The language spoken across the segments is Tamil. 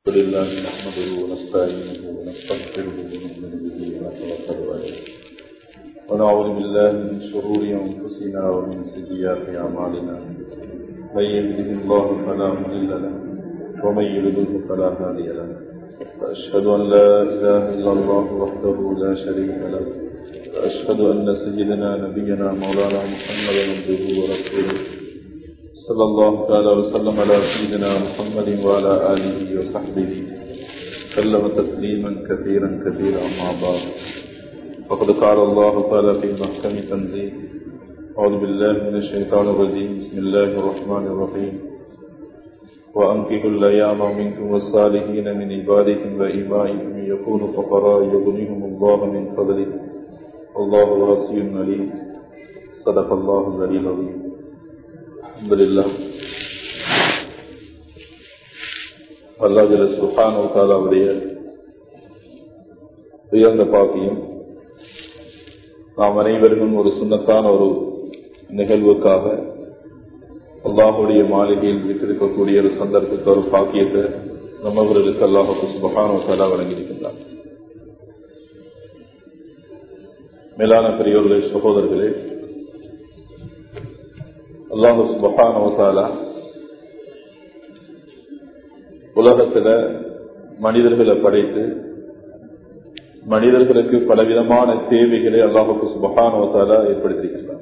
الحمد لله نحمده ونستعينه ونستغفره ونؤمن به ونتوكل عليه ونعوذ بالله من شرور انفسنا ومن سيئات اعمالنا من يهده الله فلا مضل له ومن يضلل فلا هادي له واشهد ان لا اله الا الله وحده لا شريك له واشهد ان سيدنا نبينا مولانا محمدا عبده ورسوله صلى الله تعالى وسلم على سيدنا محمد وعلى آله وصحبه سلم تسليما كثيرا كثيرا أما بعد فقد قال الله تعالى في محكم تنزيل أعوذ بالله من الشيطان الرجيم بسم الله الرحمن الرحيم وأنكحوا الأيام منكم والصالحين من عبادكم وإمائكم يكونوا فقراء يغنيهم الله من فضله والله واسع عليم صدق الله العلي العظيم அல்ஹம்துலில்லாஹ் அல்லாஹ் ஜல்ல சுப்ஹானஹு வ தஆலாவுடைய உயர்ந்த பாக்கியம் நாம் அனைவரும் ஒரு சுண்ணத்தான ஒரு நிகழ்வுக்காக அல்லாஹுடைய மாளிகையில் விட்டிருக்கக்கூடிய ஒரு சந்தர்ப்பத்தை ஒரு பாக்கியத்தை நம்மவர்களுக்கு அல்லாஹுக்கு சுபஹானஹு வ தஆலா வழங்கியிருக்கின்றார் மேலான பெரியோர்களே சகோதரர்களே அல்லாஹு சுபஹானவத்தாலா உலகத்துல மனிதர்களை படைத்து மனிதர்களுக்கு பலவிதமான தேவைகளை அல்லாஹுக்கு சுபஹானவத்தாலா ஏற்படுத்தியிருக்கிறார்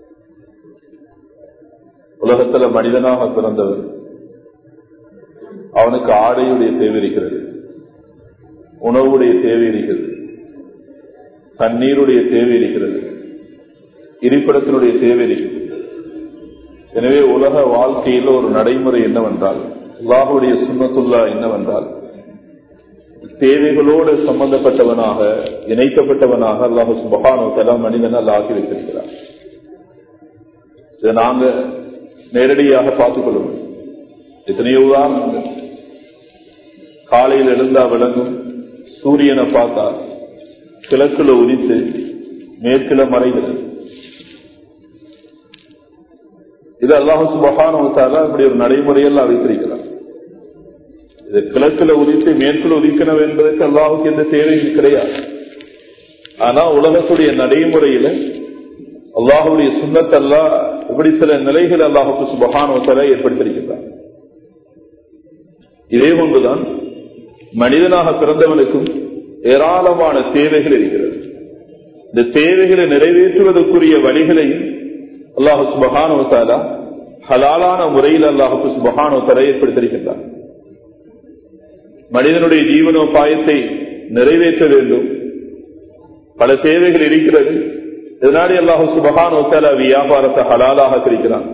உலகத்துல மனிதனாக பிறந்தவர் அவனுக்கு ஆடையுடைய தேவை இருக்கிறது உணவுடைய தேவை இருக்கிறது தண்ணீருடைய தேவை இருக்கிறது இருப்பிடத்தினுடைய தேவை இருக்கிறது எனவே உலக வாழ்க்கையில் ஒரு நடைமுறை என்னவென்றால் அல்லாஹுடைய சுண்ணத்துல்லா என்னவென்றால் தேவைகளோடு சம்பந்தப்பட்டவனாக இணைக்கப்பட்டவனாக அல்லாஹு சுபகானோ தலா மனிதனால் ஆக்கி வைத்திருக்கிறார் இதை நாங்க நேரடியாக பார்த்துக் கொள்ள முடியும் எத்தனையோ உதாரணங்கள் காலையில் எழுந்தா விளங்கும் சூரியனை பார்த்தா கிழக்குல உதித்து மேற்குல மறைகிறது இது அல்லாஹு சுபகான இப்படி ஒரு நடைமுறையெல்லாம் வைத்திருக்கிறார் இது கிழக்குல உதித்து மேற்குல உதிக்கணும் என்பதற்கு அல்லாஹுக்கு எந்த தேவையும் கிடையாது ஆனா உலகத்துடைய நடைமுறையில அல்லாஹுடைய சுண்ணத்தல்லா இப்படி சில நிலைகள் அல்லாஹுக்கு சுபகான ஏற்படுத்தியிருக்கிறார் இதே போன்றுதான் மனிதனாக பிறந்தவனுக்கும் ஏராளமான தேவைகள் இருக்கிறது இந்த தேவைகளை நிறைவேற்றுவதற்குரிய வழிகளையும் அல்லாஹு சுபகானுவத்தாலா ஹலாலான முறையில் அல்லாஹுக்கு சுபகானுவத்தாலா ஏற்படுத்தியிருக்கின்றார் மனிதனுடைய ஜீவனோபாயத்தை நிறைவேற்ற வேண்டும் பல தேவைகள் இருக்கிறது இதனாடி அல்லாஹு சுபகானுவத்தாலா வியாபாரத்தை ஹலாலாக பிரிக்கிறான்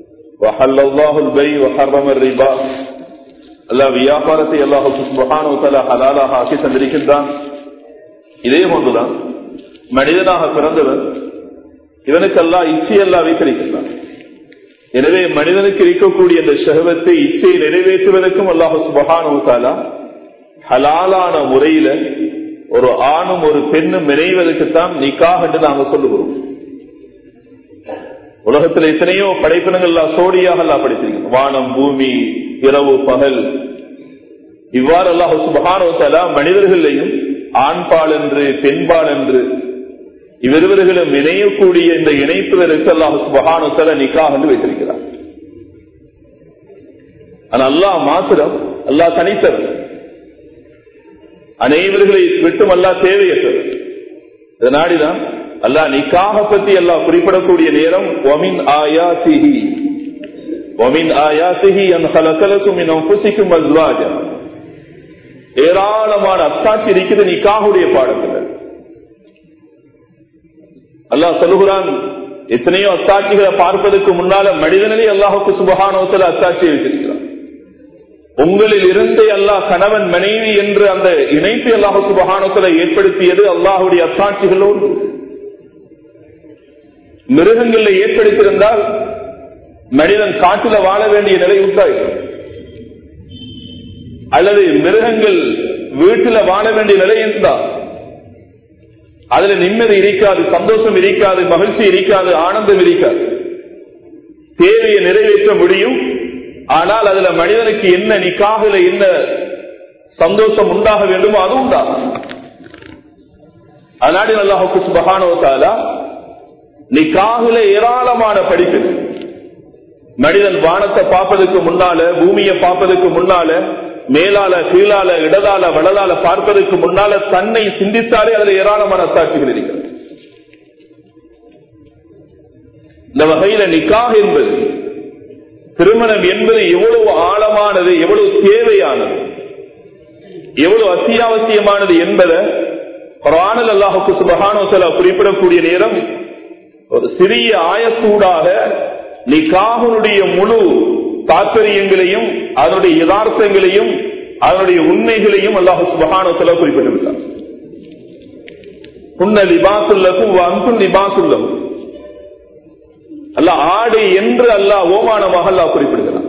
அல்லா வியாபாரத்தை அல்லாஹு சுபகானுவத்தாலா ஹலாலாக ஆக்கி தந்திருக்கின்றான் இதே போன்றுதான் மனிதனாக பிறந்தவர் இவனுக்கு அல்லா இச்சையல்லா வைத்திருக்கிறான் எனவே மனிதனுக்கு இருக்கக்கூடிய இந்த சகவத்தை இச்சையை நிறைவேற்றுவதற்கும் அல்லாஹு சுபகானுத்தாலா ஹலாலான முறையில ஒரு ஆணும் ஒரு பெண்ணும் இணைவதற்குத்தான் நிக்காக என்று நாங்கள் சொல்லுகிறோம் உலகத்தில் எத்தனையோ படைப்பினங்கள் சோடியாக எல்லாம் படைத்திருக்கோம் வானம் பூமி இரவு பகல் இவ்வாறு அல்லாஹு சுபகானுத்தாலா மனிதர்களையும் ஆண்பால் என்று பெண்பால் என்று இவர்களும் இணையக்கூடிய இந்த இணைப்புகளுக்கு அல்லாஹ் சுபகானுத்தல நிக்காக என்று வைத்திருக்கிறார் ஆனா அல்லாஹ் மாத்திரம் அல்லாஹ் தனித்தவர் அனைவர்களை விட்டும் அல்லா தேவையற்றவர் இதனாடிதான் அல்லாஹ் நிக்காக பத்தி எல்லாம் குறிப்பிடக்கூடிய நேரம் ஒமின் ஆயா சிஹி ஒமின் ஆயா சிஹி என் கலக்கலக்கும் இன்னும் புசிக்கும் அல்வாஜா ஏராளமான அத்தாட்சி இருக்குது நிக்காகுடைய பாடத்தில் அல்லாஹ் சொல்லுகிறான் எத்தனையோ அத்தாட்சிகளை பார்ப்பதற்கு முன்னால மனிதனிலே அல்லாஹுக்கு சுபகானோத்தில் அத்தாட்சி வைத்திருக்கிறான் உங்களில் இருந்தே அல்லாஹ் கணவன் மனைவி என்று அந்த இணைப்பு அல்லாஹு சுபகானத்தில் ஏற்படுத்தியது அல்லாஹுடைய அத்தாட்சிகளோடு மிருகங்கள்ல ஏற்படுத்தியிருந்தால் மனிதன் காட்டில வாழ வேண்டிய நிலை உண்டாயிடும் அல்லது மிருகங்கள் வீட்டில வாழ வேண்டிய நிலை இருந்தால் அதுல நிம்மதி இருக்காது சந்தோஷம் இருக்காது மகிழ்ச்சி இருக்காது ஆனந்தம் இருக்காது தேவையை நிறைவேற்ற முடியும் ஆனால் அதுல மனிதனுக்கு என்ன நிக்காகல என்ன சந்தோஷம் உண்டாக வேண்டுமோ அது உண்டாகும் அதனாடி அல்லாஹுக்கு சுபகானோத்தாலா நிக்காகுல ஏராளமான படிப்பு மனிதன் வானத்தை பார்ப்பதற்கு முன்னால பூமியை பார்ப்பதற்கு முன்னால மேலால கீழால இடதால வலதால பார்ப்பதற்கு முன்னால தன்னை சிந்தித்தாலே அதில் ஏராளமான சாட்சிகள் இருக்கிறது இந்த வகையில நிக்காக என்பது திருமணம் என்பது எவ்வளவு ஆழமானது எவ்வளவு தேவையானது எவ்வளவு அத்தியாவசியமானது என்பதை குரானல் அல்லாஹுக்கு சுபகானோசலா குறிப்பிடக்கூடிய நேரம் ஒரு சிறிய ஆயத்தூடாக நிக்காகனுடைய முழு தாற்பயங்களையும் அதனுடைய யதார்த்தங்களையும் அதனுடைய உண்மைகளையும் அல்லாஹு சுபகானோசலா குறிப்பிட்டிருக்கிறார் புன்ன லிபாசுல்லகும் அன்பு லிபாசுல்லகும் அல்ல ஆடை என்று அல்லாஹ் ஓமானமாக அல்லாஹ் குறிப்பிடுகிறார்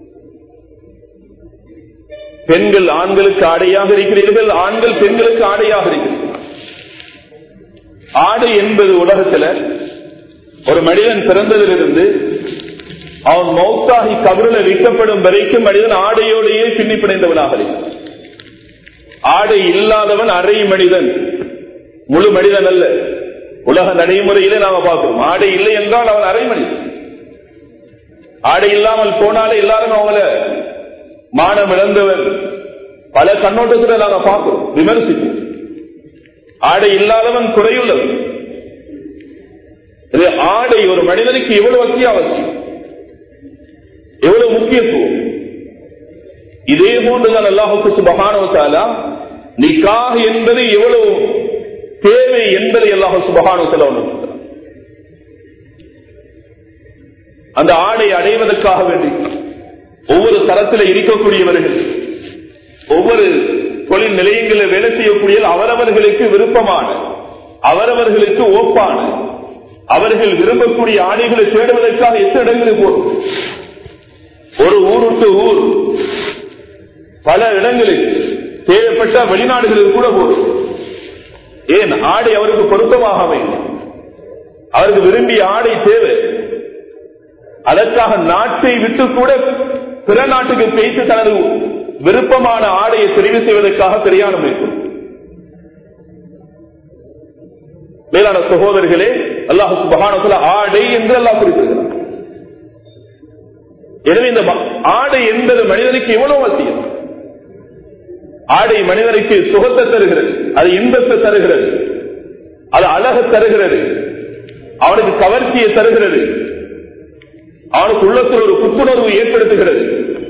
பெண்கள் ஆண்களுக்கு ஆடையாக இருக்கிறீர்கள் ஆண்கள் பெண்களுக்கு ஆடையாக இருக்கிறீர்கள் ஆடை என்பது உலகத்துல ஒரு மனிதன் பிறந்ததிலிருந்து அவன் மௌத்தாகி கபருல விற்கப்படும் வரைக்கும் மனிதன் ஆடையோடையே பின்னி பிணைந்தவனாக இருக்கிறான் ஆடை இல்லாதவன் அரை மனிதன் முழு மனிதன் அல்ல உலக நடைமுறையிலே நாம பார்க்கிறோம் ஆடை இல்லை என்றால் அவன் அரை மனிதன் ஆடை இல்லாமல் போனாலே எல்லாரும் அவங்கள மானம் இழந்தவர் பல கண்ணோட்டத்தில் நாங்க பார்க்கிறோம் விமர்சிக்கிறோம் ஆடை இல்லாதவன் குறையுள்ளவன் இது ஆடை ஒரு மனிதனுக்கு எவ்வளவு அத்தியாவசியம் எவ்வளவு முக்கியத்துவம் இதே போன்றுதான் அல்லாஹுக்கு சுபகானவத்தாலா நிக்காக என்பது எவ்வளவு தேவை என்பதை அல்லாஹு சுபகானவத்தாலா உணர்த்துகிறார் அந்த ஆடை அடைவதற்காக வேண்டி ஒவ்வொரு தரத்தில் இருக்கக்கூடியவர்கள் ஒவ்வொரு தொழில் நிலையங்களில் வேலை செய்யக்கூடிய அவரவர்களுக்கு விருப்பமான அவரவர்களுக்கு ஒப்பான அவர்கள் விரும்பக்கூடிய ஆடைகளை தேடுவதற்காக எத்தனை இடங்களுக்கு போகும் ஒரு ஊர் விட்டு ஊர் பல இடங்களில் தேவைப்பட்ட வெளிநாடுகளில் கூட போடும் ஏன் ஆடை அவருக்கு பொருத்தமாக அமையும் அவருக்கு விரும்பிய ஆடை தேவை அதற்காக நாட்டை விட்டு கூட பிற நாட்டுக்கு பேசி தனது விருப்பமான ஆடையை தெரிவு செய்வதற்காக பிரயாணம் மேற்கொள்ளும் மேலான சகோதரர்களே அல்லாஹு சுபகானத்துல ஆடை என்று அல்லாஹ் குறிப்பிடுகிறார் எனவே இந்த ஆடை என்பது மனிதனுக்கு எவ்வளவு அவசியம் ஆடை மனிதனுக்கு சுகத்தை தருகிறது அது இன்பத்தை தருகிறது அது அழக தருகிறது அவனுக்கு கவர்ச்சியை தருகிறது அவனுக்கு உள்ளத்தில் ஒரு புத்துணர்வு ஏற்படுத்துகிறது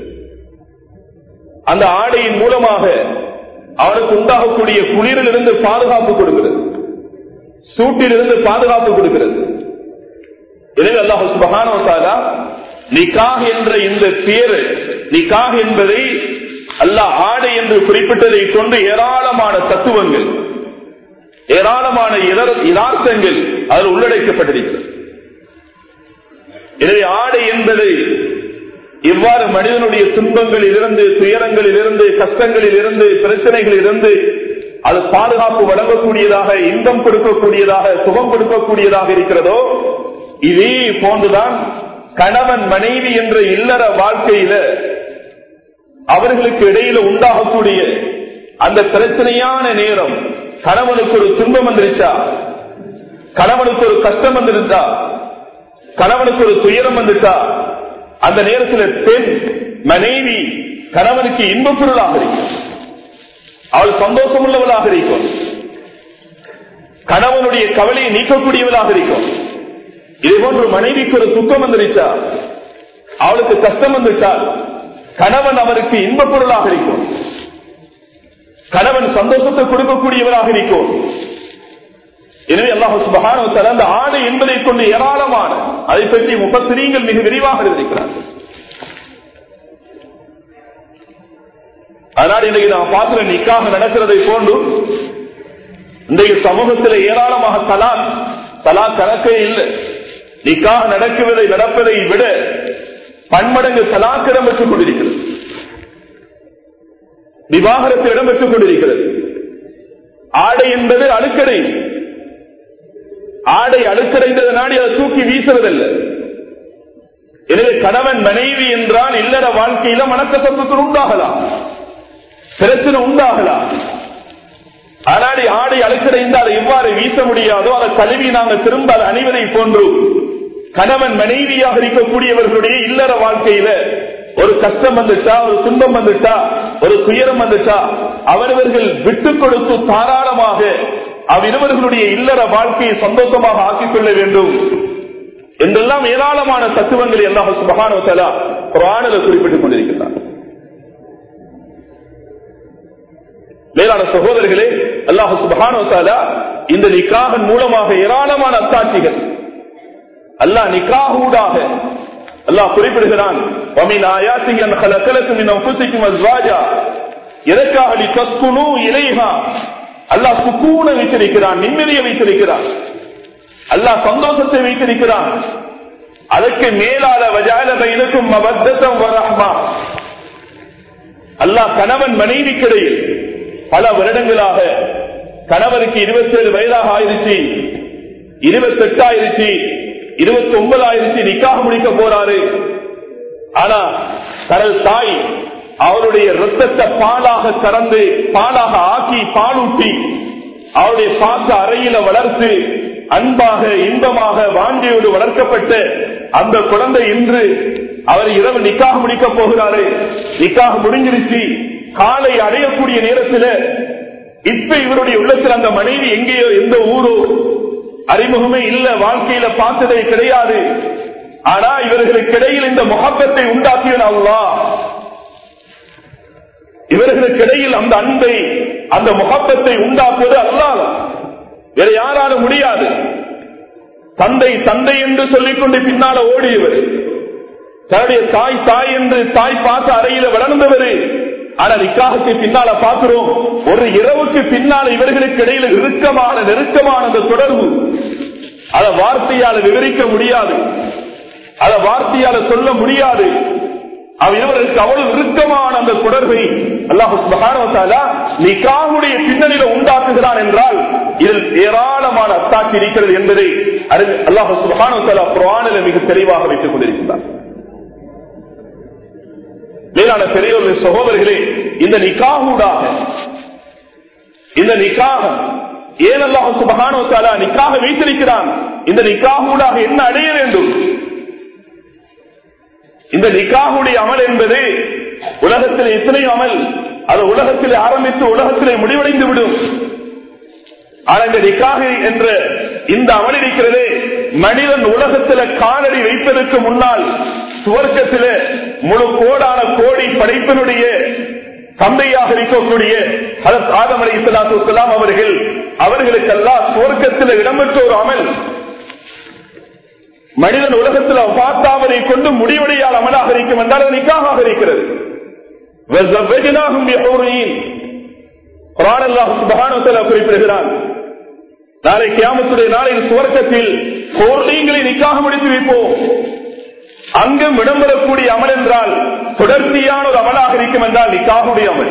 அந்த ஆடையின் மூலமாக அவனுக்கு உண்டாகக்கூடிய குளிரில் இருந்து பாதுகாப்பு கொடுக்கிறது சூட்டில் இருந்து பாதுகாப்பு கொடுக்கிறது எனவே அல்லாஹு சுபகானவத்தாலா நிக்காக என்ற இந்த பேரு நிக்காக என்பதை அல்லாஹ் ஆடை என்று குறிப்பிட்டதை கொண்டு ஏராளமான தத்துவங்கள் ஏராளமான யதார்த்தங்கள் அதில் உள்ளடக்கப்பட்டிருக்கிறது எனவே ஆடை என்பதை இவ்வாறு மனிதனுடைய துன்பங்களில் இருந்து துயரங்களில் இருந்து கஷ்டங்களில் இருந்து பிரச்சனைகளில் இருந்து அது பாதுகாப்பு வழங்கக்கூடியதாக இன்பம் கொடுக்கக்கூடியதாக சுகம் கொடுக்கக்கூடியதாக இருக்கிறதோ இதே போன்றுதான் கணவன் மனைவி என்ற இல்லற வாழ்க்கையில அவர்களுக்கு இடையில உண்டாகக்கூடிய அந்த பிரச்சனையான நேரம் கணவனுக்கு ஒரு துன்பம் வந்துருச்சா கணவனுக்கு ஒரு கஷ்டம் வந்துருச்சா கணவனுக்கு ஒரு துயரம் வந்துட்டா அந்த நேரத்தில் பெண் மனைவி கணவனுக்கு இன்பப் பொருளாக இருக்கும் அவள் சந்தோஷம் உள்ளவளாக இருக்கும் கணவனுடைய கவலையை நீக்கக்கூடியவளாக இருக்கும் இதே போன்று மனைவிக்கு ஒரு துக்கம் வந்துருச்சா அவளுக்கு கஷ்டம் வந்துட்டால் கணவன் அவருக்கு இன்பப் பொருளாக இருக்கும் கணவன் சந்தோஷத்தை கொடுக்கக்கூடியவராக இருக்கும் எனவே அல்லாஹு சுபகான அந்த ஆடை என்பதை கொண்டு ஏராளமான அதை பற்றி முப்பத்திரீங்கள் மிக விரிவாக இருக்கிறார்கள் அதனால் இன்றைக்கு நாம் பார்க்கிற நிக்காக நடக்கிறதை போன்று இன்றைக்கு சமூகத்தில் ஏராளமாக தலா தலா கணக்கே இல்லை நிக்காக நடக்குவதை நடப்பதை விட பன்மடங்கு தலாக்கு இடம்பெற்றுக் கொண்டிருக்கிறது விவாகரத்து இடம்பெற்றுக் கொண்டிருக்கிறது ஆடை என்பது அழுக்கடை ஆடை அழுக்கடைந்தது நாடி அதை தூக்கி வீசுவதில்லை எனவே கணவன் மனைவி என்றால் இல்லற வாழ்க்கையில மனக்கசப்புக்கு உண்டாகலாம் பிரச்சனை உண்டாகலாம் ஆனாடி ஆடை அழுக்கடைந்தால் எவ்வாறு வீச முடியாதோ அதை கழுவி நாங்கள் திரும்ப அதை அணிவதை போன்று கணவன் மனைவியாக இருக்கக்கூடியவர்களுடைய இல்லற வாழ்க்கையில ஒரு கஷ்டம் வந்துட்டா ஒரு துன்பம் வந்துட்டா ஒரு துயரம் வந்துட்டா அவரவர்கள் விட்டுக் கொடுத்து தாராளமாக அவ்விருவர்களுடைய இல்லற வாழ்க்கையை சந்தோஷமாக ஆக்கிக் கொள்ள வேண்டும் என்றெல்லாம் ஏராளமான தத்துவங்களை எல்லாம் சுபகானவத்தலா குரானில குறிப்பிட்டுக் கொண்டிருக்கிறார் மேலான சகோதரர்களே அல்லாஹு சுபகானவத்தாலா இந்த நிக்காகன் மூலமாக ஏராளமான அத்தாட்சிகள் அல்லாஹ் நிக்காகூடாக அல்லாஹ் குறிப்பிடுகிறான் وَمِنْ آيَاتِهِ أَنْ خَلَقَ لَكُم مِّنْ أَنفُسِكُمْ أَزْوَاجًا எதற்காக لِتَسْكُنُوا إِلَيْهَا அல்லாஹ் சுக்கூனை வைத்திருக்கிறான் நிம்மதியை வைத்திருக்கிறான் அல்லாஹ் சந்தோஷத்தை வைத்திருக்கிறான் அதற்கு மேலால வஜால பைனக்கும் மவத்தம் வரஹ்மா அல்லாஹ் கணவன் மனைவிக்கிடையில் பல வருடங்களாக கணவருக்கு இருபத்தி ஏழு வயதாக ஆயிருச்சு இருபத்தி எட்டு ஆயிருச்சு இருபத்தி ஒன்பது ஆயிருச்சு நிக்காக முடிக்க போறாரு ஆனா கடல் தாய் அவருடைய ரத்தத்தை பாலாக கறந்து பாலாக ஆக்கி பாலூட்டி அவருடைய பாக்க அறையில வளர்த்து அன்பாக இன்பமாக வாண்டியோடு வளர்க்கப்பட்ட அந்த குழந்தை இன்று அவர் இரவு நிக்காக முடிக்க போகிறாரு நிக்காக முடிஞ்சிருச்சு காலை அடையக்கூடிய நேரத்தில் இப்ப இவருடைய உள்ளத்தில் அந்த மனைவி எங்கேயோ எந்த ஊரோ அறிமுகமே இல்ல வாழ்க்கையில பார்த்ததே கிடையாது ஆனா இவர்களுக்கு இடையில் இந்த முகப்பத்தை உண்டாக்கியது அல்லா இவர்களுக்கு இடையில் அந்த அன்பை அந்த முகப்பத்தை உண்டாக்குவது அல்லாத வேற யாராலும் முடியாது தந்தை தந்தை என்று சொல்லிக்கொண்டு பின்னால ஓடியவர் தன்னுடைய தாய் தாய் என்று தாய் பார்த்து அறையில வளர்ந்தவர் ஆனா நிக்காகத்தை பின்னால பார்க்கிறோம் ஒரு இரவுக்கு பின்னால இவர்களுக்கு இடையில இறுக்கமான நெருக்கமான அந்த தொடர்பு அத வார்த்தையால விவரிக்க முடியாது அத வார்த்தையால சொல்ல முடியாது அவ இவர்களுக்கு அவ்வளவு இறுக்கமான அந்த தொடர்பை அல்லாஹு நிக்காவுடைய பின்னணியில உண்டாக்குகிறான் என்றால் இதில் ஏராளமான அத்தாட்சி இருக்கிறது என்பதை அல்லாஹு சுபானுவத்தாலா புராணில மிக தெளிவாக வைத்துக் கொண்டிருக்கிறார் மேலான பெரியோர்கள் சகோதரர்களே இந்த நிக்காகூடாக இந்த நிக்காக ஏனல்லாஹ் சுபகானோத்தாலா நிக்காக வைத்திருக்கிறான் இந்த நிக்காகூடாக என்ன அடைய வேண்டும் இந்த நிக்காகுடைய அமல் என்பது உலகத்தில் எத்தனை அமல் அது உலகத்தில் ஆரம்பித்து உலகத்திலே முடிவடைந்து விடும் ஆனால் இந்த நிக்காக என்ற இந்த அமல் இருக்கிறதே மனிதன் உலகத்தில் காலடி வைப்பதற்கு முன்னால் சுவர்க்கத்தில முழு கோடான கோடி படைப்பினுடைய தந்தையாக இருக்கக்கூடிய ஆதம் அலி இஸ்லாத்து அவர்கள் அவர்களுக்கெல்லாம் சுவர்க்கத்தில் இடம்பெற்ற ஒரு அமல் மனிதன் உலகத்தில் பார்த்தாவதை கொண்டு முடிவடையால் அமலாக இருக்கும் என்றால் அது நிக்காக இருக்கிறது குறிப்பிடுகிறான் நாளை கியாமத்துடைய நாளில் சுவர்க்கத்தில் கோர்லீங்களை நிக்காக முடித்து வைப்போம் அங்கும் இடம்பெறக்கூடிய அமல் என்றால் தொடர்ச்சியான ஒரு அமலாக இருக்கும் என்றால் நிக்காகுடைய அமல்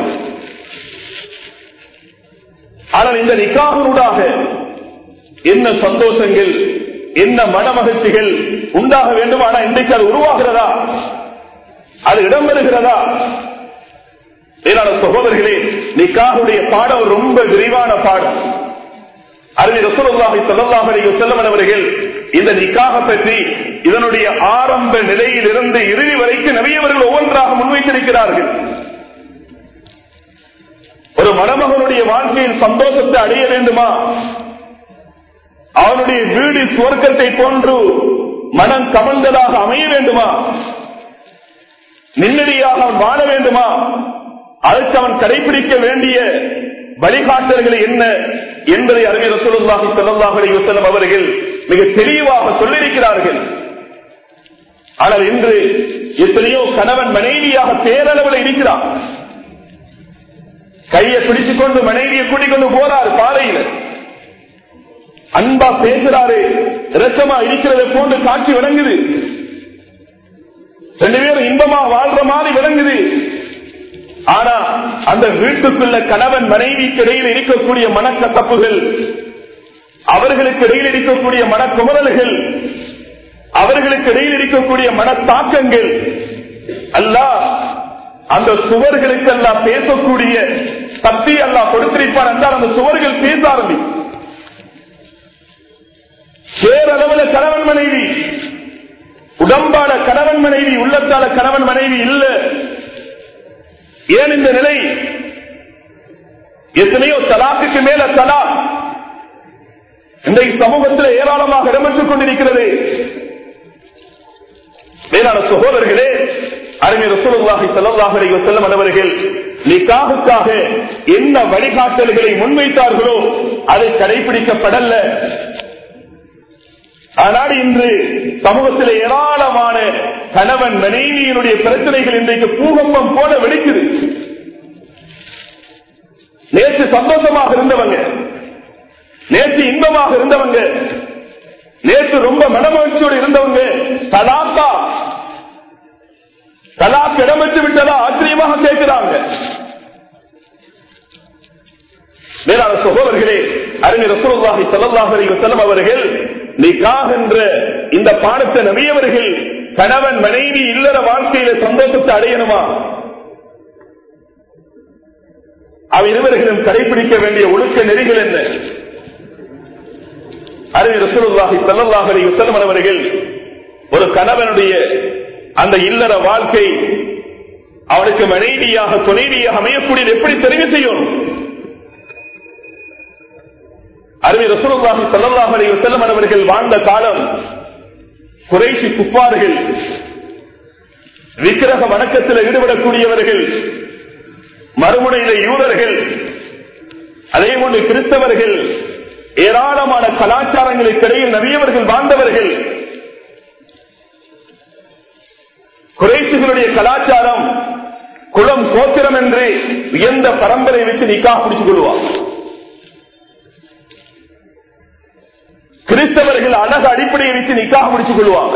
ஆனால் இந்த நிக்காகனூடாக என்ன சந்தோஷங்கள் என்ன மன மகிழ்ச்சிகள் உண்டாக வேண்டும் ஆனா இன்றைக்கு அது உருவாகிறதா அது இடம்பெறுகிறதா மேலான சகோதரர்களே நிக்காகுடைய பாடம் ரொம்ப விரிவான பாடம் அருமை ரசூலுல்லாஹி ஸல்லல்லாஹு அலைஹி வஸல்லம் அவர்கள் இந்த நிக்காக பற்றி இதனுடைய ஆரம்ப நிலையில் இருந்து இறுதி வரைக்கும் நபியவர்கள் ஒவ்வொன்றாக முன்வைத்திருக்கிறார்கள் ஒரு மணமகனுடைய வாழ்க்கையில் சந்தோஷத்தை அடைய வேண்டுமா அவனுடைய வீடு சுவர்க்கத்தை போன்று மனம் கமழ்ந்ததாக அமைய வேண்டுமா நிம்மதியாக அவன் வாழ வேண்டுமா அதற்கு அவன் கடைபிடிக்க வேண்டிய வழிகாட்டல்கள் என்ன என்பதை அறிஞர் ரசூலுல்லாஹி ஸல்லல்லாஹு அலைஹி வஸல்லம் அவர்கள் மிக தெளிவாக சொல்லியிருக்கிறார்கள் ஆனால் இன்று எத்தனையோ கணவன் மனைவியாக பேரளவில் இருக்கிறார் கையை பிடித்துக் கொண்டு மனைவியை கூட்டிக் கொண்டு போறார் பாதையில அன்பா பேசுறாரு இரக்கமா இருக்கிறதை போன்று காட்சி விளங்குது ரெண்டு பேரும் இன்பமா வாழ்ற மாதிரி விளங்குது ஆனா அந்த வீட்டுக்குள்ள கணவன் மனைவிக்கு இடையில் இருக்கக்கூடிய மனக்கசப்புகள் அவர்களுக்கு இடையில் இருக்கக்கூடிய மனக்குமரல்கள் அவர்களுக்கு இடையில் இருக்கக்கூடிய மனத்தாக்கங்கள் அல்ல அந்த சுவர்களுக்கு எல்லாம் பேசக்கூடிய சக்தி எல்லாம் கொடுத்திருப்பார் என்றால் அந்த சுவர்கள் பேச ஆரம்பிக்கும் பேரளவுல கணவன் மனைவி உடம்பான கணவன் மனைவி உள்ளத்தால கணவன் மனைவி இல்ல ஏன் இந்த நிலை எத்தனையோ தலாக்குக்கு மேல தலா இன்றைக்கு சமூகத்தில் ஏராளமாக இடம்பெற்றுக் கொண்டிருக்கிறது மேலான சகோதரர்களே அறிஞர் ரசூலுல்லாஹி ஸல்லல்லாஹு அலைஹி வஸல்லம் அவர்கள் நிக்காஹுக்காக என்ன வழிகாட்டல்களை முன்வைத்தார்களோ அது கடைபிடிக்கப்படல ஆனால் இன்று சமூகத்தில் ஏராளமான கணவன் மனைவியினுடைய பிரச்சனைகள் இன்றைக்கு பூகம்பம் போல வெடிக்குது நேற்று சந்தோஷமாக இருந்தவங்க நேற்று இன்பமாக இருந்தவங்க நேற்று ரொம்ப மனமகிழ்ச்சியோடு இருந்தவங்க தலாக்கா தலாக் இடம்பெற்று விட்டதா ஆச்சரியமாக கேட்கிறாங்க வேளாண் சகோதரர்களே அறிஞர் ரசூலுல்லாஹி ஸல்லல்லாஹு அலைஹி வஸல்லம் அவர்கள் நிக்காஹ் என்ற இந்த பாடத்தை நபியவர்கள் கணவன் மனைவி இல்லற வாழ்க்கையில சந்தோஷத்தை அடையணுமா அவ இருவர்களும் கடைபிடிக்க வேண்டிய ஒழுக்க நெறிகள் என்ன அறிஞர் ரசூலுல்லாஹி ஸல்லல்லாஹு அலைஹி வஸல்லம் அவர்கள் ஒரு கணவனுடைய அந்த இல்லற வாழ்க்கை அவனுக்கு மனைவியாக துணைவியாக அமையக்கூடியது எப்படி தெரிவு செய்யும் அருமை ரசூலுல்லாஹி ஸல்லல்லாஹு அலைஹி வஸல்லம் அவர்கள் வாழ்ந்த காலம் குறைசி குப்பார்கள் விக்கிரக வணக்கத்தில் ஈடுபடக்கூடியவர்கள் மறுமுனையில யூதர்கள் அதே போன்று கிறிஸ்தவர்கள் ஏராளமான கலாச்சாரங்களுக்கு இடையில் நவியவர்கள் வாழ்ந்தவர்கள் குறைசுகளுடைய கலாச்சாரம் குளம் கோத்திரம் என்று உயர்ந்த பரம்பரை வச்சு நிக்கா பிடிச்சு கொள்வார் கிறிஸ்தவர்கள் அழகு அடிப்படையை வச்சு நிக்காக முடிச்சுக் கொள்வாங்க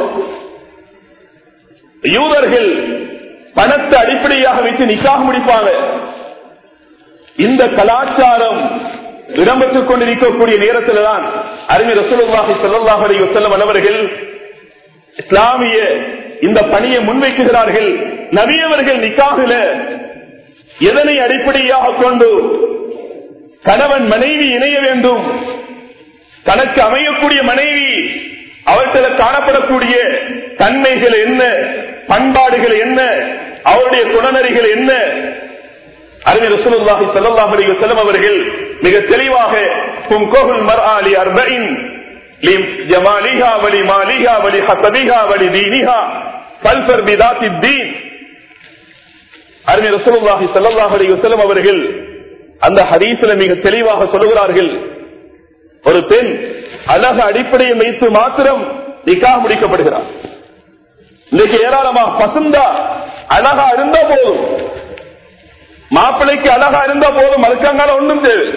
யூதர்கள் பணத்தை அடிப்படையாக வைத்து நிக்காக முடிப்பாங்க இந்த கலாச்சாரம் இடம்பெற்றுக் கொண்டிருக்கக்கூடிய நேரத்தில் தான் அறிஞர் ரசூலுல்லாஹி ஸல்லல்லாஹு அலைஹி வஸல்லம் அவர்கள் இஸ்லாமிய இந்த பணியை முன்வைக்குகிறார்கள் நபியவர்கள் நிக்காகில எதனை அடிப்படையாக கொண்டு கணவன் மனைவி இணைய வேண்டும் தனக்கு அமையக்கூடிய மனைவி அவர்களில் காணப்படக்கூடிய தன்மைகள் என்ன பண்பாடுகள் என்ன அவருடைய குணநறிகள் என்ன அறிஞர் ரசூலுல்லாஹி ஸல்லல்லாஹு அலைஹி வஸல்லம் அவர்கள் மிக தெளிவாக கும்கோகுல் மர்ஆலி அர்பஇன் لجمالها ولمالها ولحسبها ولدينها فالفر بذات الدين அறிஞர் ரசூலுல்லாஹி ஸல்லல்லாஹு அலைஹி வஸல்லம் அவர்கள் அந்த ஹதீஸ்ல மிக தெளிவாக சொல்லுகிறார்கள் ஒரு பெண் அழகு அடிப்படையை வைத்து மாத்திரம் நிக்காக முடிக்கப்படுகிறார் இன்னைக்கு ஏராளமாக பசுந்தா அழகா இருந்தா போதும் மாப்பிள்ளைக்கு அழகா இருந்தா போதும் மறுக்காங்கால ஒன்றும் தேவை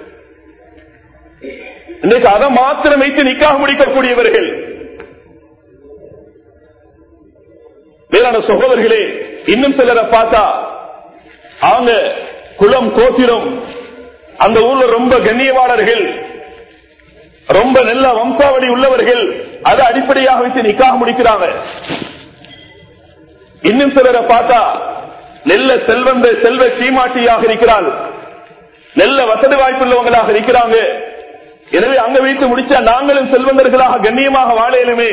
இன்னைக்கு அதை மாத்திரம் வைத்து நிக்காக முடிக்கக்கூடியவர்கள் வேளாண் சகோதரர்களே இன்னும் சிலரை பார்த்தா அவங்க குளம் கோத்திரம் அந்த ஊர்ல ரொம்ப கண்ணியவாளர்கள் ரொம்ப நல்ல வம்சாவளி உள்ளவர்கள் அதை அடிப்படையாக வச்சு நிக்காக முடிக்கிறாங்க இன்னும் சிலரை பார்த்தா நெல்ல செல்வந்த செல்வ சீமாட்டியாக இருக்கிறாள் நல்ல வசதி வாய்ப்புள்ளவங்களாக இருக்கிறாங்க எனவே அங்க வைத்து முடிச்சா நாங்களும் செல்வந்தர்களாக கண்ணியமாக வாழையிலுமே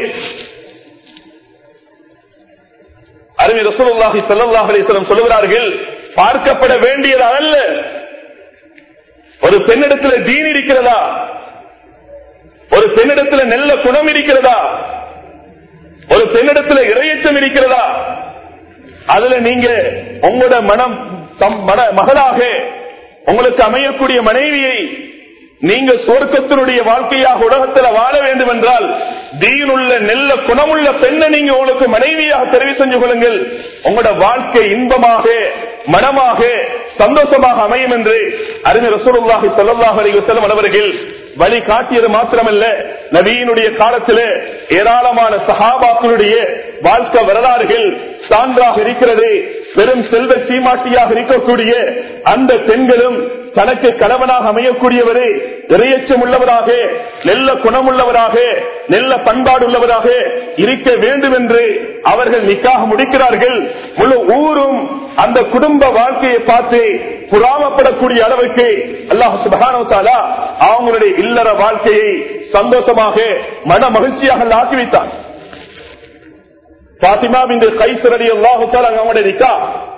அருமை ரசூலுல்லாஹி ஸல்லல்லாஹு அலைஹி வஸல்லம் சொல்லுகிறார்கள் பார்க்கப்பட வேண்டியது அல்ல ஒரு பெண்ணிடத்தில் தீன் இருக்கிறதா ஒரு பெண்ணிடத்தில் நல்ல குணம் இருக்கிறதா ஒரு பெண்ணிடத்தில் இறையச்சம் இருக்கிறதா அதுல நீங்க உங்களோட மனம் மகளாக உங்களுக்கு அமையக்கூடிய மனைவியை நீங்க சொர்க்கத்தினுடைய வாழ்க்கையாக உலகத்தில் வாழ வேண்டும் என்றால் தீனுள்ள நெல்ல குணமுள்ள பெண்ணை நீங்க உங்களுக்கு மனைவியாக தெரிவு செஞ்சு கொள்ளுங்கள் உங்களோட வாழ்க்கை இன்பமாக மனமாக சந்தோஷமாக அமையும் என்று அறிஞர் ரசூலுல்லாஹி ஸல்லல்லாஹு அலைஹி வஸல்லம் அவர்கள் வழி காட்டியது மாத்திரமல்ல நபியினுடைய காலத்தில் ஏராளமான சஹாபாக்களுடைய வாழ்க்கை வரலாறுகள் சான்றாக இருக்கிறது பெரும் செல்வ சீமாட்டியாக இருக்கக்கூடிய அந்த பெண்களும் தனக்கு கணவனாக அமையக்கூடியவரே இறையச்சம் உள்ளவராக நெல்ல குணமுள்ளவராக நெல்ல பண்பாடு உள்ளவராக இருக்க வேண்டும் என்று அவர்கள் நிக்காக முடிக்கிறார்கள் முழு ஊரும் அந்த குடும்ப வாழ்க்கையை பார்த்து புறாமப்படக்கூடிய அளவுக்கு அல்லாஹ் சுபகானவத்தாலா அவங்களுடைய இல்லற வாழ்க்கையை சந்தோஷமாக மன மகிழ்ச்சியாக ஆக்கி வைத்தார் பாத்திமா இந்த கைசரடி அல்லாஹுத்தால் அவங்களுடைய நிக்கா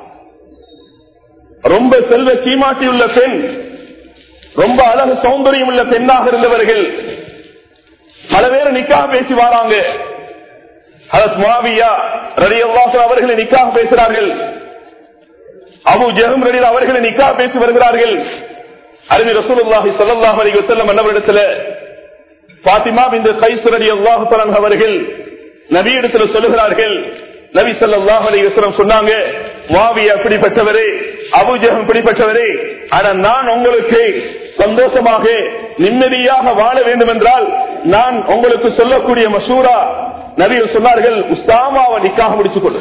ரொம்ப செல்வ சீமாட்டி உள்ள பெண் ரொம்ப அழகு சௌந்தரியம் உள்ள பெண்ணாக இருந்தவர்கள் பல பேர் நிக்காக பேசி வராங்க ஹரத் மாவியா ரடி அல்லாஹ் அவர்களை நிக்காக பேசுகிறார்கள் அபு ஜெகம் ரடி அவர்களை நிக்காக பேசி வருகிறார்கள் அறிவி ரசூலுல்லாஹி ஸல்லல்லாஹு அலைஹி வஸல்லம் அன்னவரிடத்துல பாத்திமா பின் கைஸ் ரடி அல்லாஹ் அவர்கள் நபி இடத்துல சொல்லுகிறார்கள் நபி ஸல்லல்லாஹு அலைஹி வஸல்லம் சொன்னாங்க மாவியா அப்படிப்பட்டவரே அபுஜகம் இப்படிப்பட்டவரே ஆனா நான் உங்களுக்கு சந்தோஷமாக நிம்மதியாக வாழ வேண்டும் என்றால் நான் உங்களுக்கு சொல்லக்கூடிய மசூரா நபிகள் சொன்னார்கள் உஸ்தாமாவை நிக்காக முடிச்சுக் கொள்ளும்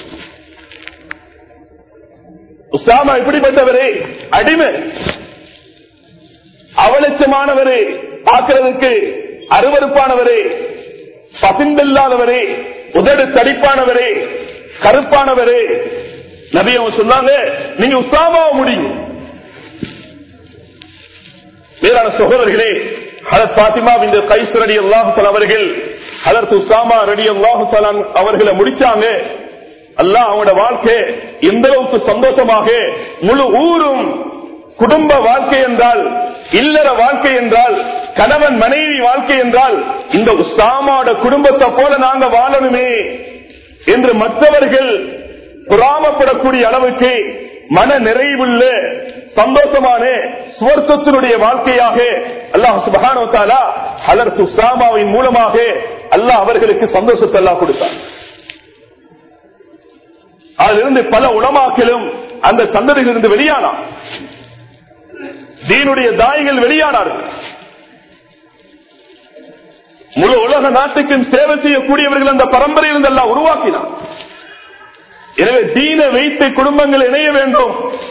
உஸ்தாமா இப்படிப்பட்டவரே அடிமை அவலட்சமானவரே பார்க்கிறதுக்கு அருவறுப்பானவரே பசிந்தில்லாதவரே உதடு தடிப்பானவரே கருப்பானவரே நபி அவங்க சொன்னாங்க நீங்க உஸ்தாமாவ முடியும் வேறான சகோதரர்களே ஹரத் பாத்திமா இந்த கைஸ் ரடி அல்லாஹு அவர்கள் ஹதரத் உசாமா ரடி அல்லாஹு அவர்களை முடிச்சாங்க அல்லாஹ் அவங்களோட வாழ்க்கை எந்த அளவுக்கு சந்தோஷமாக முழு ஊரும் குடும்ப வாழ்க்கை என்றால் இல்லற வாழ்க்கை என்றால் கணவன் மனைவி வாழ்க்கை என்றால் இந்த உசாமாவோட குடும்பத்தை போல நாங்க வாழணுமே என்று மற்றவர்கள் புறாமப்படக்கூடிய அளவுக்கு மன நிறைவுள்ள சந்தோஷமான சுவர்க்கத்தினுடைய வாழ்க்கையாக அல்லாஹ் சுபகானோத்தாலா அலர் சுசாமாவின் மூலமாக அல்லாஹ் அவர்களுக்கு சந்தோஷத்தை எல்லாம் கொடுத்தார் அதிலிருந்து பல உளமாக்களும் அந்த சந்ததியிலிருந்து வெளியானார் தீனுடைய தாய்கள் வெளியானார்கள் முழு உலக நாட்டுக்கும் சேவை செய்யக்கூடியவர்கள் அந்த பரம்பரையிலிருந்து எல்லாம் உருவாக்கினார் எனவே தீனை வைத்து குடும்பங்கள் இணைய வேண்டும்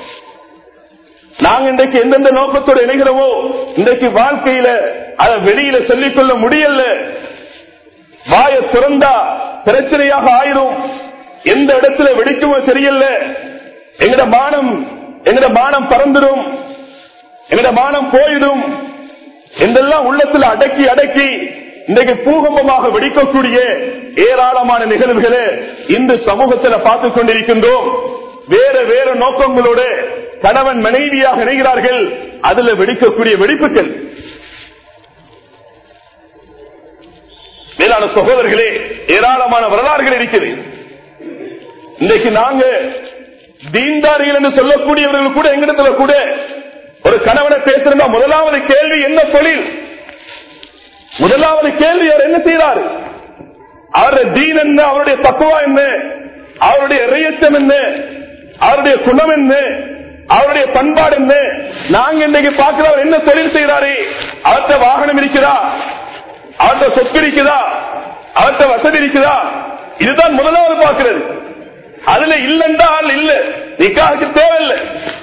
நாங்க இன்றைக்கு எந்தெந்த நோக்கத்தோடு இணைகிறோமோ இன்றைக்கு வாழ்க்கையில அதை வெளியில சொல்லிக்கொள்ள முடியல வாய திறந்தா பிரச்சனையாக ஆயிரும் எந்த இடத்துல வெடிக்குமோ தெரியல எங்கட மானம் எங்கட மானம் பறந்துடும் எங்கட மானம் போயிடும் என்றெல்லாம் உள்ளத்துல அடக்கி அடக்கி இன்றைக்கு பூகம்பமாக வெடிக்கக்கூடிய ஏராளமான நிகழ்வுகளை இந்த சமூகத்தில் பார்த்துக் கொண்டிருக்கின்றோம் வேற வேற நோக்கங்களோடு கணவன் மனைவியாக இணைகிறார்கள் அதுல வெடிக்கக்கூடிய வெடிப்புகள் மேலான சகோதரர்களே ஏராளமான வரலாறுகள் இருக்குது இன்றைக்கு நாங்க தீன்தாரிகள் என்று சொல்லக்கூடியவர்கள் கூட எங்கிடத்துல கூட ஒரு கணவனை பேசுறா முதலாவது கேள்வி என்ன தொழில் முதலாவது கேள்வி அவர் என்ன செய்யறாரு அவருடைய தீன் என்ன அவருடைய தக்குவா என்ன அவருடைய இறையச்சம் என்ன அவருடைய குணம் என்ன அவருடைய பண்பாடு என்ன நாங்க இன்னைக்கு பார்க்கிறவர் என்ன தொழில் செய்யறாரு அவர்கிட்ட வாகனம் இருக்கிறா அவர்கிட்ட சொத்து இருக்குதா அவர்கிட்ட வசதி இருக்குதா இதுதான் முதலாவது பார்க்கிறது அதுல இல்லைன்றா ஆள் இல்ல நிக்காவுக்கு தேவையில்லை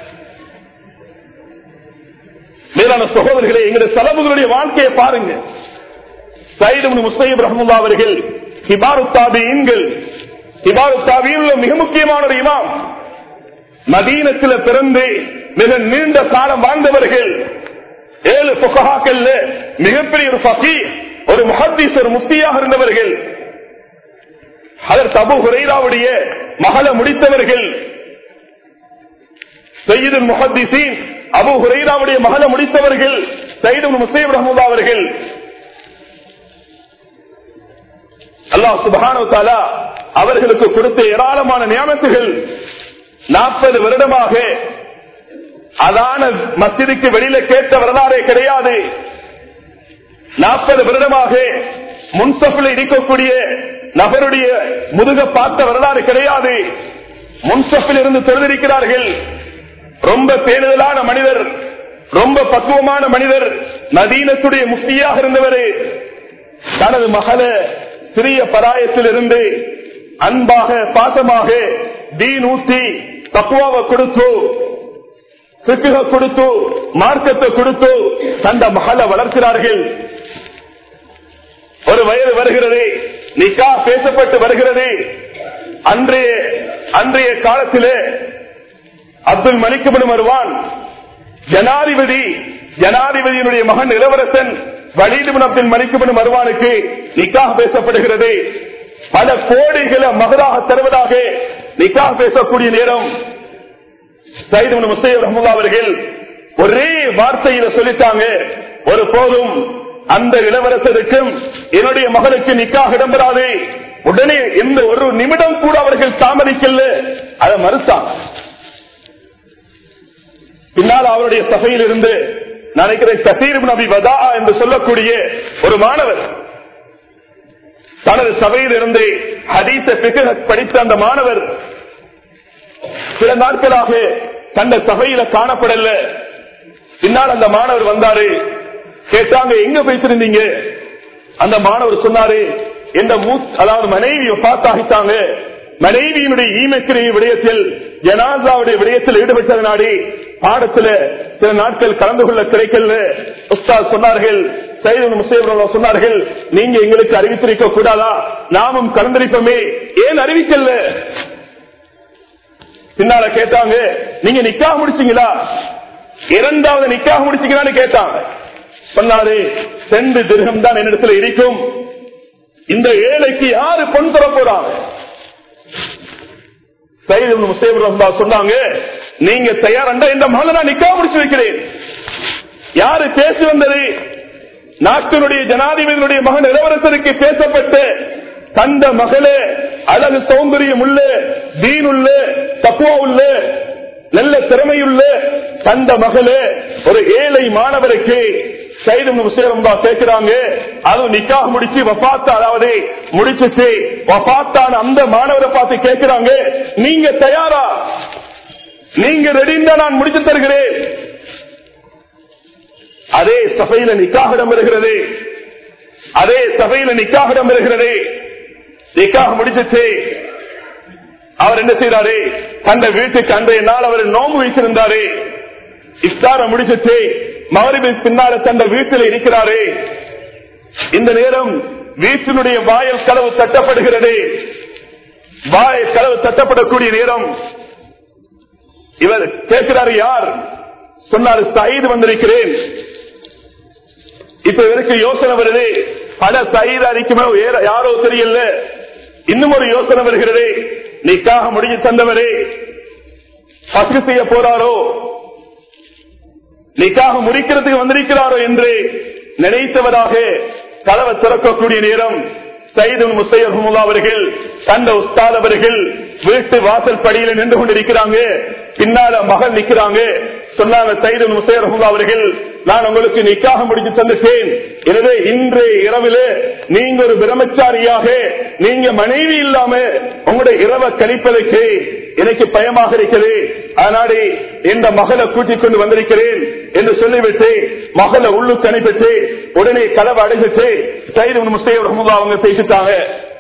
மேலான சகோதரர்களே எங்களுடைய செலவுகளுடைய வாழ்க்கையை பாருங்க சைடு முசைப் ரஹமுல்லா அவர்கள் ஹிபாரு தாபியன்கள் ஹிபாரு தாபியின் மிக முக்கியமான ஒரு இமாம் மதீனத்தில் பிறந்து மிக நீண்ட காலம் வாழ்ந்தவர்கள் ஏழு புகஹாக்கள் மிகப்பெரிய ஒரு பசி ஒரு முஹத்தீஸ் ஒரு முஃப்தியாக இருந்தவர்கள் அதற்கு அபு ஹுரைராவுடைய மகளை முடித்தவர்கள் சையீது முஹத்திசீன் அபு ஹுரைராவுடைய மகளை முடித்தவர்கள் சைடு முசைப் ரஹமுல்லா அவர்கள் அல்லாஹ் சுபஹானு தாலா அவர்களுக்கு கொடுத்த ஏராளமான நியமத்துகள் நாற்பது வருடமாக அதான மசிதிக்கு வெளியில கேட்ட வரலாறே கிடையாது நாற்பது வருடமாக முன்சப்பில் இருக்கக்கூடிய நபருடைய முதுக பார்த்த வரலாறு கிடையாது முன்சப்பில் இருந்து தொழுதிருக்கிறார்கள் ரொம்ப பேணுதலான மனிதர் ரொம்ப பக்குவமான மனிதர் நதீனத்துடைய முக்தியாக இருந்தவர் தனது மகள சிறிய பராயத்தில் இருந்து அன்பாக பாசமாக தீன் ஊட்டி தக்குவாவை கொடுத்து சிக்குக கொடுத்து மார்க்கத்தை கொடுத்து தந்த மகளை வளர்க்கிறார்கள் ஒரு வயது வருகிறது நிக்கா பேசப்பட்டு வருகிறது அன்றைய அன்றைய காலத்திலே அப்துல் மலிக்கபடும் வருவான் ஜனாதிபதி ஜனாதிபதியினுடைய மகன் இளவரசன் வலிதுபன் அப்துல் மலிக்கபடும் வருவானுக்கு நிக்காக பேசப்படுகிறது பல கோடிகளை மகராக தருவதாக நிக்காக பேசக்கூடிய நேரம் சைது முசையர் ரஹமுல்லா அவர்கள் ஒரே வார்த்தையில சொல்லிட்டாங்க ஒரு போதும் அந்த இளவரசருக்கும் என்னுடைய மகனுக்கு நிக்காக இடம்பெறாது உடனே எந்த ஒரு நிமிடம் கூட அவர்கள் தாமதிக்கல அதை மறுத்தான் பின்னால் அவருடைய சபையில் இருந்து நினைக்கிறேன் கசீர் நபி வதா என்று சொல்லக்கூடிய ஒரு மாணவர் தனது சபையில் இருந்து ஹதீச பிக படித்த அந்த மாணவர் சில நாட்களாக தந்த சபையில காணப்படல பின்னால் அந்த மாணவர் வந்தாரு கேட்டாங்க எங்க பேசிருந்தீங்க அந்த மாணவர் சொன்னாரு எந்த மூத் அதாவது மனைவியை பார்த்தாகிட்டாங்க மனைவியினுடைய ஈமக்கிரிய விடயத்தில் ஜனாசாவுடைய விடயத்தில் ஈடுபட்டது நாடி பாடத்துல சில நாட்கள் கலந்து கொள்ள கிடைக்கல உஸ்தாத் சொன்னார்கள் சைதன் முசைவர்கள் சொன்னார்கள் நீங்க எங்களுக்கு அறிவித்திருக்க கூடாதா நாமும் கலந்திருப்போமே ஏன் அறிவிக்கல பின்னால கேட்டாங்க நீங்க நிக்காக முடிச்சீங்களா இரண்டாவது நிக்காக முடிச்சீங்களான்னு கேட்டாங்க சொன்னாரு ரெண்டு திருகம் தான் என்னிடத்துல இருக்கும் இந்த ஏழைக்கு யாரு பொன் தர போறாங்க சைது முசேபர் சொன்னாங்க நீங்க தயாரண்டா இந்த மகளை நான் நிக்காக முடிச்சு வைக்கிறேன் யாரு பேசி வந்தது நாட்டினுடைய ஜனாதிபதியினுடைய மகன் இளவரசருக்கு பேசப்பட்டு தந்த மகளே அழகு சௌந்தரியம் உள்ள தீன் உள்ள தப்புவா உள்ள நல்ல திறமையுள்ள தந்த மகளே ஒரு ஏழை மாணவருக்கு சைது முசேரம்பா கேட்கிறாங்க அது நிக்காக முடிச்சு வபாத்தா அதாவது முடிச்சுட்டு வபாத்தான அந்த மாணவரை பார்த்து கேட்கிறாங்க நீங்க தயாரா நீங்க ரெடிந்தா நான் முடிச்சு தருகிறேன் அதே சபையில நிக்காக இடம்பெறுகிறது அதே சபையில நிக்காக இடம்பெறுகிறது நிக்காக முடிச்சிட்டு அவர் என்ன செய்யறாரு தந்த வீட்டுக்கு அன்றைய நாள் அவர் நோம்பு வைத்திருந்தாரு இஃப்தார முடிச்சிட்டு மகரிபின் பின்னால தந்த வீட்டில் இருக்கிறாரு இந்த நேரம் வீட்டினுடைய வாயல் கதவு தட்டப்படுகிறது வாயல் கதவு தட்டப்படக்கூடிய நேரம் இவர் கேட்கிறாரு யார் சொன்னாரு சயீது வந்திருக்கிறேன் இப்ப இவருக்கு யோசனை வருது பல சயீது அடிக்குமே யாரோ தெரியல இன்னும் ஒரு யோசனை வருகிறது நிக்காக முடிஞ்சு தந்தவரே பசு செய்ய போறாரோ நிக்காக முடிக்கிறதுக்கு வந்திருக்கிறாரோ என்று நினைத்தவராக கதவை திறக்கக்கூடிய நேரம் சைது முசையமுல்லா அவர்கள் தந்த உஸ்தாத் அவர்கள் வீட்டு வாசல் படியில நின்று கொண்டிருக்கிறாங்க பின்னால மகள் நிக்கிறாங்க சொன்னாங்க சைது முசையமுல்லா அவர்கள் நான் உங்களுக்கு நிக்காக முடிச்சு தந்துட்டேன் எனவே இன்று இரவிலே நீங்க ஒரு பிரம்மச்சாரியாக நீங்க மனைவி இல்லாம உங்களுடைய இரவை கழிப்பதற்கு எனக்கு பயமாக இருக்கிறது அதனாடி இந்த மகளை கூட்டிக் கொண்டு வந்திருக்கிறேன் என்று சொல்லிவிட்டு மகளை உள்ளுக்கு அனுப்பிட்டு உடனே கதவை அடைஞ்சிட்டு சைது முஸ்தேவ் அவங்க பேசிட்டாங்க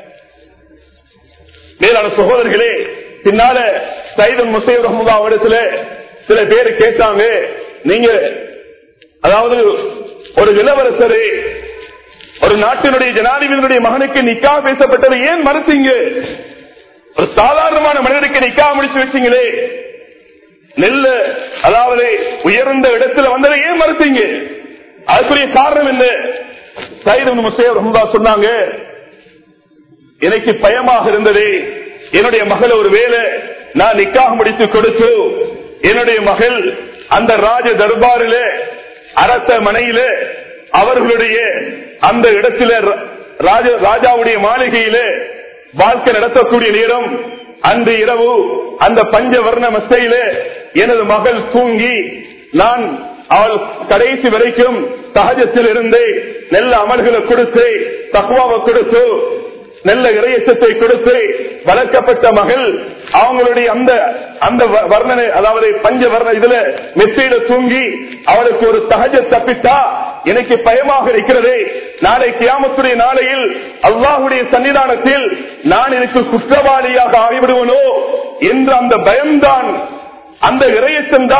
மேலான சகோதரர்களே பின்னால சைது முஸ்தேவ் ரஹமுல்லா இடத்துல சில பேர் கேட்டாங்க நீங்க அதாவது ஒரு இளவரசரு ஒரு நாட்டினுடைய ஜனாதிபதியினுடைய மகனுக்கு நிக்கா பேசப்பட்டது ஏன் மறுத்தீங்க ஒரு சாதாரணமான மனிதனுக்கு நிக்கா முடிச்சு வச்சீங்களே நெல்ல அதாவது உயர்ந்த இடத்துல வந்ததை ஏன் மறுத்தீங்க அதுக்குரிய காரணம் என்ன சைது முசேவ் ரஹமுல்லா சொன்னாங்க எனக்கு பயமாக இருந்தது என்னுடைய மகள் ஒரு வேலை நான் நிக்காக முடித்து கொடுத்து என்னுடைய மகள் அந்த ராஜ தர்பாரில அரச மனையில அவர்களுடைய அந்த இடத்தில ராஜ ராஜாவுடைய மாளிகையில வாழ்க்கை நடத்தக்கூடிய நேரம் அன்று இரவு அந்த பஞ்சவர்ண மசையில எனது மகள் தூங்கி நான் அவள் கடைசி வரைக்கும் சகஜத்தில் இருந்து நல்ல அமல்களை கொடுத்து தக்குவாவை கொடுத்து நல்ல இறையச்சத்தை கொடுத்து வளர்க்கப்பட்ட மகள் அவங்களுடைய அந்த அந்த வர்ணனை அதாவது பஞ்ச வர்ண இதுல மெத்தையில தூங்கி அவளுக்கு ஒரு சகஜ தப்பித்தா எனக்கு பயமாக இருக்கிறது நாளை கியாமத்துடைய நாளையில் அல்லாஹுடைய சன்னிதானத்தில் நான் எனக்கு குற்றவாளியாக ஆகிவிடுவனோ என்ற அந்த பயம்தான் அந்த இறையச்சம் தான்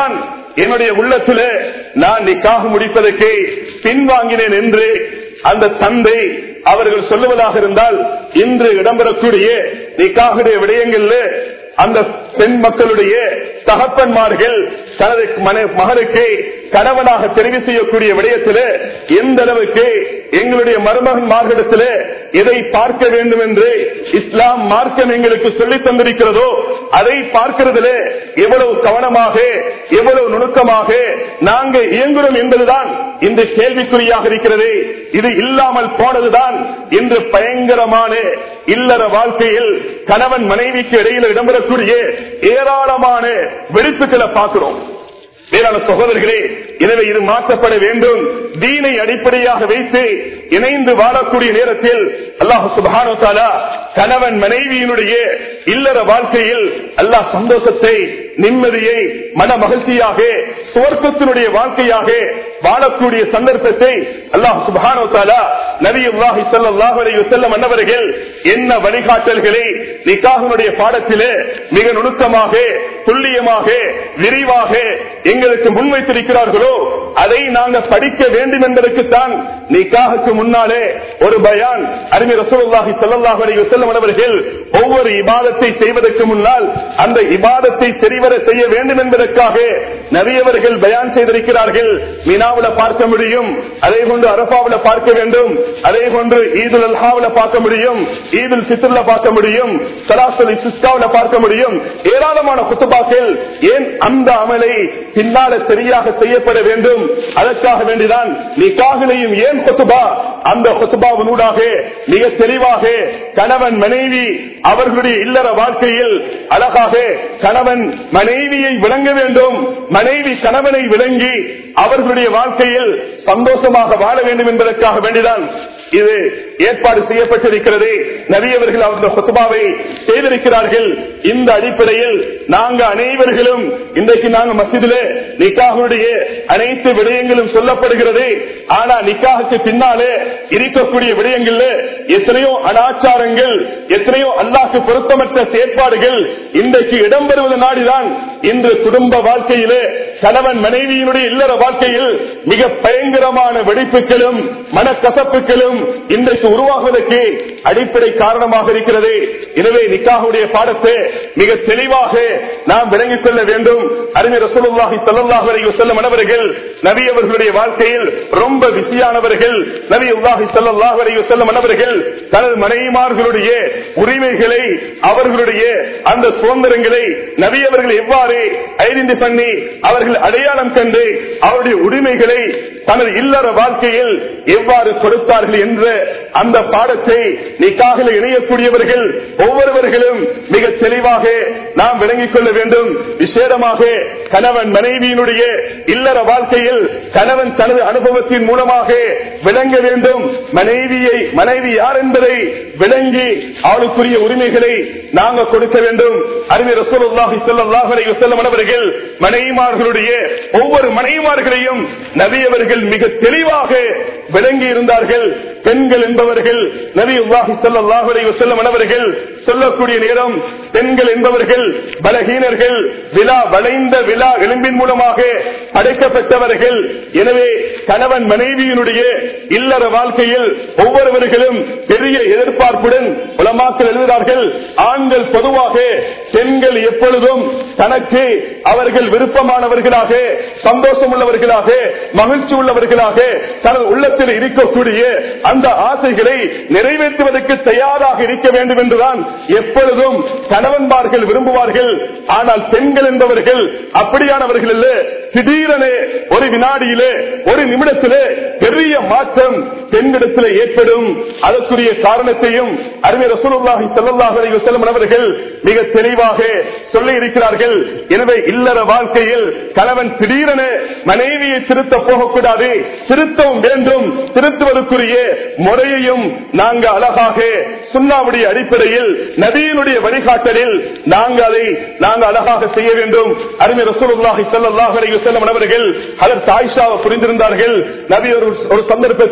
என்னுடைய உள்ளத்திலே நான் நிக்காக முடிப்பதற்கு பின்வாங்கினேன் என்று அந்த தந்தை அவர்கள் சொல்லுவதாக இருந்தால் இன்று இடம்பெறக்கூடிய நிக்காகுடைய விடயங்கள்ல அந்த பெண் மக்களுடைய தகப்பன்மார்கள் தனது மன- மகனுக்கு கணவனாக தெரிவு செய்யக்கூடிய விடயத்தில் எந்த அளவுக்கு எங்களுடைய மருமகன் மார்க்கத்தில் எதை பார்க்க வேண்டும் என்று இஸ்லாம் மார்க்கம் எங்களுக்கு சொல்லித் தந்திருக்கிறதோ அதை பார்க்கிறதுல எவ்வளவு கவனமாக எவ்வளவு நுணுக்கமாக நாங்க இயங்குகிறோம் என்பதுதான் இன்று கேள்விக்குறியாக இருக்கிறது இது இல்லாமல் போனதுதான் இன்று பயங்கரமான இல்லற வாழ்க்கையில் கணவன் மனைவிக்கு இடையில் இடம்பெறக்கூடிய ஏராளமான வெறுப்புகளை பார்க்கிறோம் வேளாண் சகோதரர்களே எனவே இது மாற்றப்பட வேண்டும் தீனை அடிப்படையாக வைத்து இணைந்து வாழக்கூடிய நேரத்தில் அல்லாஹு சுபானோ தாலா கணவன் மனைவியினுடைய இல்லற வாழ்க்கையில் அல்லாஹ் சந்தோஷத்தை நிம்மதியை மன மகிழ்ச்சியாக சுவர்க்கத்தினுடைய வாழ்க்கையாக வாழக்கூடிய சந்தர்ப்பத்தை அல்லாஹ் சுபானோ தாலா நபி அல்லாஹி ஸல்லல்லாஹு அலைஹி வஸல்லம் அன்னவர்கள் என்ன வழிகாட்டல்களை நிக்காஹனுடைய பாடத்திலே மிக நுணுக்கமாக துல்லியமாக விரிவாக எங்களுக்கு முன்வைத்திருக்கிறார்களோ அதை நாங்கள் படிக்க வேண்டும் என்பதற்குத்தான் நிக்காஹுக்கு முன்னாலே ஒரு பயான் அருமை ரசூலுல்லாஹி ஸல்லல்லாஹு அலைஹி வஸல்லம் அவர்கள் ஒவ்வொரு இபாதத்தை செய்வதற்கு முன்னால் அந்த இபாதத்தை சரிவர செய்ய வேண்டும் என்பதற்காக நிறையவர்கள் பயான் செய்திருக்கிறார்கள் மினாவுல பார்க்க முடியும் அதே போன்று அரபாவுல பார்க்க வேண்டும் அதே போன்று ஈதுல் அல்ஹாவுல பார்க்க முடியும் ஈதுல் சித்ருல பார்க்க முடியும் சராசரி சிஸ்காவுல பார்க்க முடியும் ஏராளமான குத்துபாக்கள் ஏன் அந்த அமலை பின்னால சரியாக செய்யப்பட வேண்டும் அதற்காக வேண்டிதான் நிக்காகலையும் ஏன் கொத்துபா அந்த கொத்துபாவினூடாக மிக தெளிவாக கணவன் மனைவி அவர்களுடைய இல்லற வாழ்க்கையில் அழகாக கணவன் மனைவியை விளங்க வேண்டும் மனைவி கணவனை விளங்கி அவர்களுடைய வாழ்க்கையில் சந்தோஷமாக வாழ வேண்டும் என்பதற்காக வேண்டிதான் இது ஏற்பாடு செய்யப்பட்டிருக்கிறது நபியவர்கள் அவர்கள் சொத்துபாவை செய்திருக்கிறார்கள் இந்த அடிப்படையில் நாங்க அனைவர்களும் இன்றைக்கு நாங்க மசிதிலே நிக்காகுடைய அனைத்து விடயங்களும் சொல்லப்படுகிறது ஆனா நிக்காகுக்கு பின்னாலே இருக்கக்கூடிய விடயங்கள்ல எத்தனையோ அனாச்சாரங்கள் எத்தனையோ அல்லாக்கு பொருத்தமற்ற செயற்பாடுகள் இன்றைக்கு இடம்பெறுவது நாடிதான் இன்று குடும்ப வாழ்க்கையிலே கணவன் மனைவியினுடைய இல்லற வாழ்க்கையில் மிக பயங்கரமான வெடிப்புகளும் மனக்கசப்புகளும் இன்றைக்கு உருவாகுவதற்கு அடிப்படை காரணமாக இருக்கிறது எனவே நிக்காகுடைய பாடத்தை மிக தெளிவாக நாம் விளங்கிக் கொள்ள வேண்டும் அறிஞர் ரசூலுல்லாஹி ஸல்லல்லாஹு அலைஹி வஸல்லம் அவர்கள் நபி அவர்களுடைய வாழ்க்கையில் ரொம்ப பிஸியானவர்கள் நபி உல்லாஹி ஸல்லல்லாஹு அலைஹி வஸல்லம் அவர்கள் தனது மனைவிமார்களுடைய உரிமைகளை அவர்களுடைய அந்த சுதந்திரங்களை நபி அவர்கள் எவ்வாறு ஐடென்டி பண்ணி அவர்கள் அடையாளம் கண்டு அவருடைய உரிமைகளை தனது இல்லற வாழ்க்கையில் எவ்வாறு கொடுத்தார்கள் என்ற அந்த பாடத்தை நிக்காக இணையக்கூடியவர்கள் ஒவ்வொருவர்களும் மிக தெளிவாக நாம் விளங்கிக் கொள்ள வேண்டும் விசேடமாக கணவன் மனைவியினுடைய இல்லற வாழ்க்கையில் கணவன் தனது அனுபவத்தின் மூலமாக விளங்க வேண்டும் மனைவியை மனைவி யார் என்பதை விளங்கி அவளுக்குரிய உரிமைகளை நாங்கள் கொடுக்க வேண்டும் அறிஞர் ரசூலுல்லாஹி ஸல்லல்லாஹு அலைஹி வஸல்லம் அவர்கள் மனைவிமார்களுடைய ஒவ்வொரு மனைவிமார்களையும் நபியவர்கள் மிக தெளிவாக விளங்கி இருந்தார்கள் பெண்கள் என்பவர்கள் நபி உல்லாஹி ஸல்லல்லாஹு அலைஹி வஸல்லம் அவர்கள் சொல்லக்கூடிய நேரம் பெண்கள் என்பவர்கள் பலகீனர்கள் விழா வளைந்த விழா எலும்பின் மூலமாக படைக்கப்பட்டவர்கள் எனவே கணவன் மனைவியினுடைய இல்லற வாழ்க்கையில் ஒவ்வொருவர்களும் பெரிய எதிர்பார்ப்புடன் உலமாக்கள் எழுதுகிறார்கள் ஆண்கள் பொதுவாக பெண்கள் எப்பொழுதும் தனக்கு அவர்கள் விருப்பமானவர்களாக சந்தோஷம் உள்ளவர்களாக மகிழ்ச்சி உள்ளவர்களாக தனது உள்ளத்தில் இருக்கக்கூடிய அந்த ஆசைகளை நிறைவேற்றுவதற்கு தயாராக இருக்க வேண்டும் என்றுதான் எப்பொழுதும் கணவன்மார்கள் விரும்புவார்கள் ஆனால் பெண்கள் என்பவர்கள் அப்படியானவர்கள் அல்ல திடீரென ஒரு வினாடியிலே ஒரு நிமிடத்திலே பெரிய மாற்றம் பெண்களிடத்தில் ஏற்படும் அதற்குரிய காரணத்தையும் அருமை ரசூலுல்லாஹி ஸல்லல்லாஹு அலைஹி வஸல்லம் அவர்கள் மிக தெளிவாக சொல்லி இருக்கிறார்கள் எனவே இல்லற வாழ்க்கையில் கணவன் திடீரென மனைவியை திருத்த போகக்கூடாது திருத்தவும் வேண்டும் திருத்துவதற்குரிய முறையையும் நாங்க அழகாக சுண்ணாவுடைய அடிப்படையில் நபியினுடைய வழிகாட்டலில் நாங்கள் அதை நாங்கள் அழகாக செய்ய வேண்டும் அருமை ரசூலுல்லாஹி ஸல்லல்லாஹு அலைஹி வஸல்லம் அவர்கள் அதற்கு ஆயிஷாவை புரிந்திருந்தார்கள் நபி ஒரு ஒரு சந்தர்ப்பத்தில்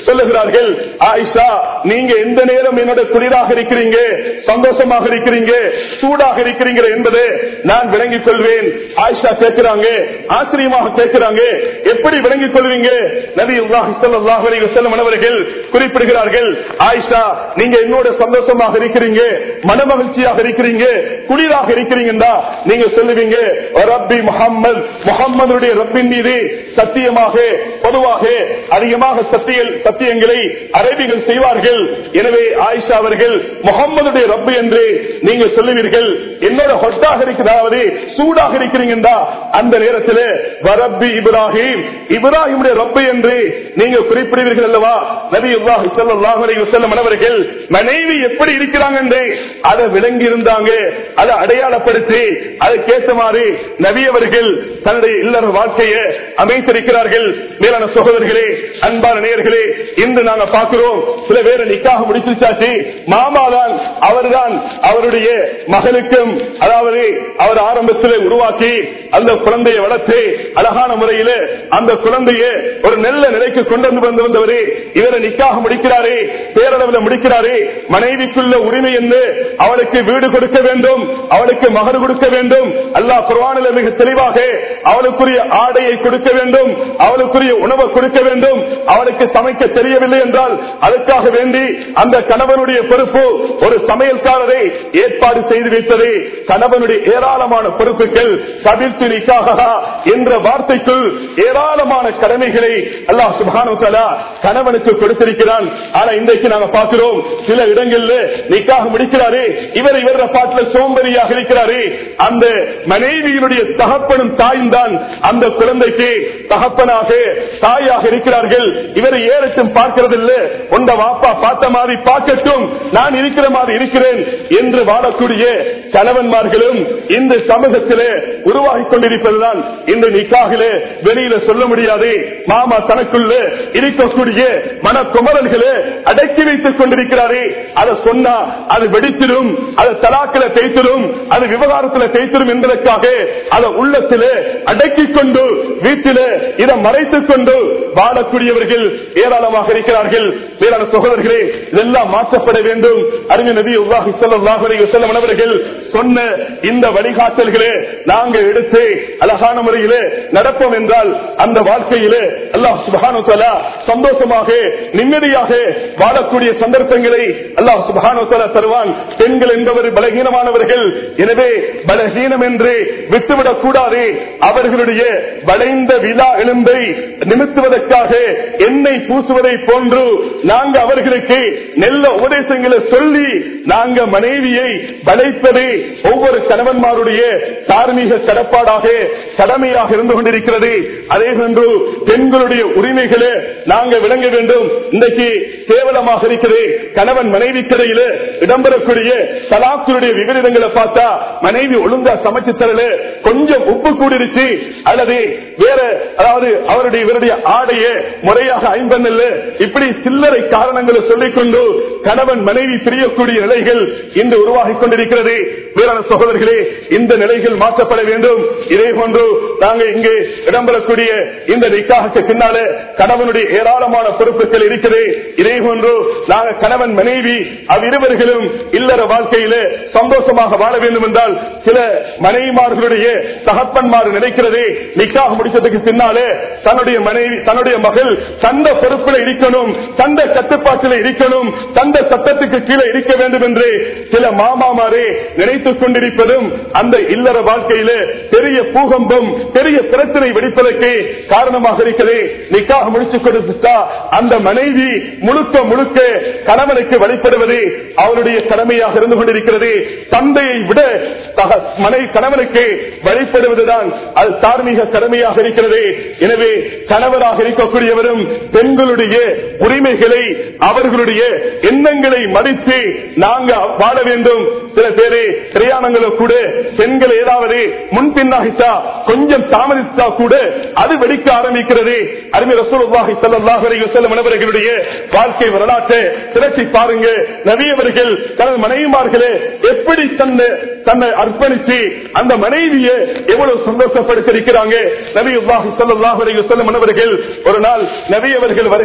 சொல்லுகிறார்கள் ஆயிஷா நீங்க எந்த நேரம் என்னோட குளிராக இருக்கிறீங்க சந்தோஷமாக இருக்கிறீங்க சூடாக இருக்கிறீங்க என்பது நான் விளங்கிக் கொள்வேன் ஆயிஷா கேட்கிறாங்க ஆச்சரியமாக கேட்கிறாங்க எப்படி விளங்கிக் கொள்வீங்க நபி செல்லும் அவர்கள் குறிப்பிடுகிறார்கள் ஆயிஷா நீங்க என்னோட சந்தோஷமாக இருக்கிறீங்க மனமகிழ்ச்சியாக இருக்கிறீங்க குளிராக இருக்கிறீங்கன்னா நீங்க சொல்லுவீங்க ரப்பி முகம்மது முகம்மதுடைய ரப்பின் மீது சத்தியமாக பொதுவாக அதிகமாக சத்திய சத்தியங்களை அரபிகள் செய்வார்கள் எனவே ஆயிஷா அவர்கள் முகம்மதுடைய ரப்பு என்று நீங்க சொல்லுவீர்கள் என்னோட ஹொட்டாக இருக்கிறதாவது சூடாக இருக்கிறீங்கடா அந்த நேரத்தில் வரப்பி இப்ராஹிம் இப்ராஹிமுடைய ரப்பு என்று நீங்க குறிப்பிடுவீர்கள் அல்லவா நபி செல்லும் அவர்கள் மனைவி எப்படி இருக்கிறாங்க என்று அதை விளங்கி இருந்தாங்க அதை அடையாளப்படுத்தி அதற்கேற்ற மாதிரி நபி அவர்கள் தன்னுடைய இல்லற வாழ்க்கையை அமைத்திருக்கிறார்கள் மேலான சகோதரர்களே அன்பான நேயர்களே இன்று நாங்க பார்க்கிறோம் சில பேரை நிக்காக முடிச்சிருச்சாச்சு மாமாதான் அவர்தான் அவருடைய மகனுக்கும் அதாவது அவர் ஆரம்பத்தில் உருவாக்கி அந்த குழந்தையை வளர்த்து அழகான முறையில் அந்த குழந்தையை ஒரு நல்ல நிலைக்கு கொண்டு வந்து வந்து வந்தவரே இவரை நிக்காக முடிக்கிறாரே பேரளவில் முடிக்கிறாரே மனைவிக்குள்ள உரிமை என்று அவளுக்கு வீடு கொடுக்க வேண்டும் அவளுக்கு மகர் கொடுக்க வேண்டும் அல்லாஹ் குர்வானில் மிக தெளிவாக அவளுக்குரிய ஆடையை கொடுக்க வேண்டும் அவளுக்குரிய உணவை கொடுக்க வேண்டும் அவளுக்கு சமைக்க தெரியவில்லை என்றால் அதுக்காக வேண்டி அந்த கணவனுடைய பொறுப்பு ஒரு சமையல்காரரை ஏற்பாடு செய்து வைத்தது கணவனுடைய ஏராளமான பொறுப்புகள் கவிழ்த்து நிக்காக என்ற வார்த்தைக்குள் ஏராளமான கடமைகளை அல்லாஹ் சுபானு தலா கணவனுக்கு கொடுத்திருக்கிறான் ஆனா இன்றைக்கு நாங்க பார்க்கிறோம் சில இடங்கள்ல நிக்காக முடிக்கிறாரே இவர் இவர பாட்டில் சோம்பரியாக இருக்கிறாரே அந்த மனைவியினுடைய தகப்பனும் தாயும் தான் அந்த குழந்தைக்கு தகப்பனாக தாயாக இருக்கிறார்கள் இவரை ஏறட்டும் பார்க்கிறதில்லை உண்ட வாப்பா பார்த்த மாதிரி பார்க்கட்டும் நான் இருக்கிற மாதிரி இருக்கிறேன் என்று வாழக்கூடிய கணவன்மார்களும் இந்த சமூகத்திலே உருவாகி கொண்டிருப்பதுதான் இந்த நிக்காகிலே வெளியில சொல்ல முடியாது மாமா தனக்குள்ள இருக்கக்கூடிய மனக்குமரல்களை அடக்கி வைத்துக் கொண்டிருக்கிறாரே அதை சொன்னா அது வெடித்திடும் அது தலாக்கில தேய்த்திடும் அது விவகாரத்துல தேய்த்திடும் என்பதற்காக அதை உள்ளத்திலே அடக்கிக் கொண்டு வீட்டிலே இதை மறைத்துக் கொண்டு வாழக்கூடியவர்கள் ஏராளமாக இருக்கிறார்கள் வேளாண் சகோதரர்களே இதெல்லாம் மாற்றப்பட வேண்டும் அறிஞர் நபி உல்லாஹி செல்லம் அவர்கள் சொன்ன இந்த வழிகாட்டல்களே நாங்க எடுத்து அழகான முறையிலே நடப்போம் என்றால் அந்த வாழ்க்கையிலே அல்லாஹ் சுபானு சந்தோஷமாக நிம்மதியாக வாழக்கூடிய சந்தர்ப்பங்களை அல்லாஹ் சுபானு தருவான் பெண்கள் என்பவர் பலகீனமானவர்கள் எனவே பலகீனம் என்று விட்டுவிடக் கூடாது அவர்களுடைய வளைந்த விழா எலும்பை நிமித்துவதற்காக எண்ணெய் பூசுவதை போன்று நாங்க அவர்களுக்கு நெல்ல உபதேசங்களை சொல்லி நாங்க மனைவியை வளைப்பது ஒவ்வொரு கணவன்மாருடைய தார்மீக கடப்பாடாக கடமையாக இருந்து கொண்டிருக்கிறது அதே போன்று பெண்களுடைய உரிமைகளை நாங்க விளங்க வேண்டும் இன்றைக்கு கேவலமாக இருக்கிறது கணவன் மனைவி கடையில இடம்பெறக்கூடிய தலாக்குடைய விபரீதங்களை பார்த்தா மனைவி ஒழுங்கா சமைச்சு தரல கொஞ்சம் உப்பு கூடிருச்சு அல்லது வேற அதாவது அவருடைய இவருடைய ஆடைய முறையாக ஐம்பன்னில் இப்படி சில்லறை காரணங்களை சொல்லிக்கொண்டு கணவன் மனைவி பிரியக்கூடிய நிலைகள் இன்று உருவாகி கொண்டிருக்கிறது வேறான சகோதரர்களே இந்த நிலைகள் மாற்றப்பட வேண்டும் இதே போன்று நாங்கள் இங்கே இடம்பெறக்கூடிய இந்த நிக்காக பின்னாலே கணவனுடைய ஏராளமான பொறுப்புகள் இருக்கிறது இதே போன்று நாங்கள் கணவன் மனைவி அவ்விருவர்களும் இல்லற வாழ்க்கையிலே சந்தோஷமாக வாழ வேண்டும் என்றால் சில மனைவிமார்களுடைய தகப்பன்மார் நினைக்கிறதே நிக்காக முடிச்சதுக்கு பின்னாலே தன்னுடைய மனைவி தன்னுடைய மகள் தந்த பொறுப்பில் இருக்கணும் தந்த கட்டுப்பாட்டில் இருக்கணும் தந்த சட்டத்துக்கு கீழே இருக்க வேண்டும் என்று சில மாமாமாரே நினைத்துக் கொண்டிருப்பதும் அந்த இல்லற வாழ்க்கையிலே பெரிய பூகம்பம் பெரிய பிரச்சனை வெடிப்பதற்கு காரணமாக இருக்கிறது நிக்காக முடிச்சு கொடுத்துட்டா அந்த மனைவி முழுக்க முழுக்க கணவனுக்கு வழிபடுவது அவருடைய கடமையாக இருந்து கொண்டிருக்கிறது தந்தையை விட தக- மனை கணவனுக்கு வழிபடுவதுதான் அது தார்மீக கடமையாக இருக்கிறது எனவே கணவராக இருக்கக்கூடியவரும் பெண்களுடைய உரிமைகளை அவர்களுடைய எண்ணங்களை மதித்து நாங்க வாழ வேண்டும் சில பேரு பிரயாணங்கள கூட பெண்கள் ஏதாவது முன்பின்னாகிட்டா கொஞ்சம் தாமதித்தா கூட அது வெடிக்க ஆரம்பிக்கிறது அருமை ரசூலுல்லாஹி ஸல்லல்லாஹு அலைஹி வஸல்லம் அவர்களுடைய வாழ்க்கை வரலாற்றை திரட்டி பாருங்க நபியவர்கள் தனது மனைவிமார்களே எப்படி தன்னை தன்னை அர்ப்பணித்து அந்த மனைவியை எவ்வளவு சந்தோஷப்படுத்திருக்கிறாங்க நபியுல்லாஹி ஸல்லல்லாஹு அலைஹி வஸல்லம் அவர்கள் ஒரு நாள் நபி அவர்கள் வருகிற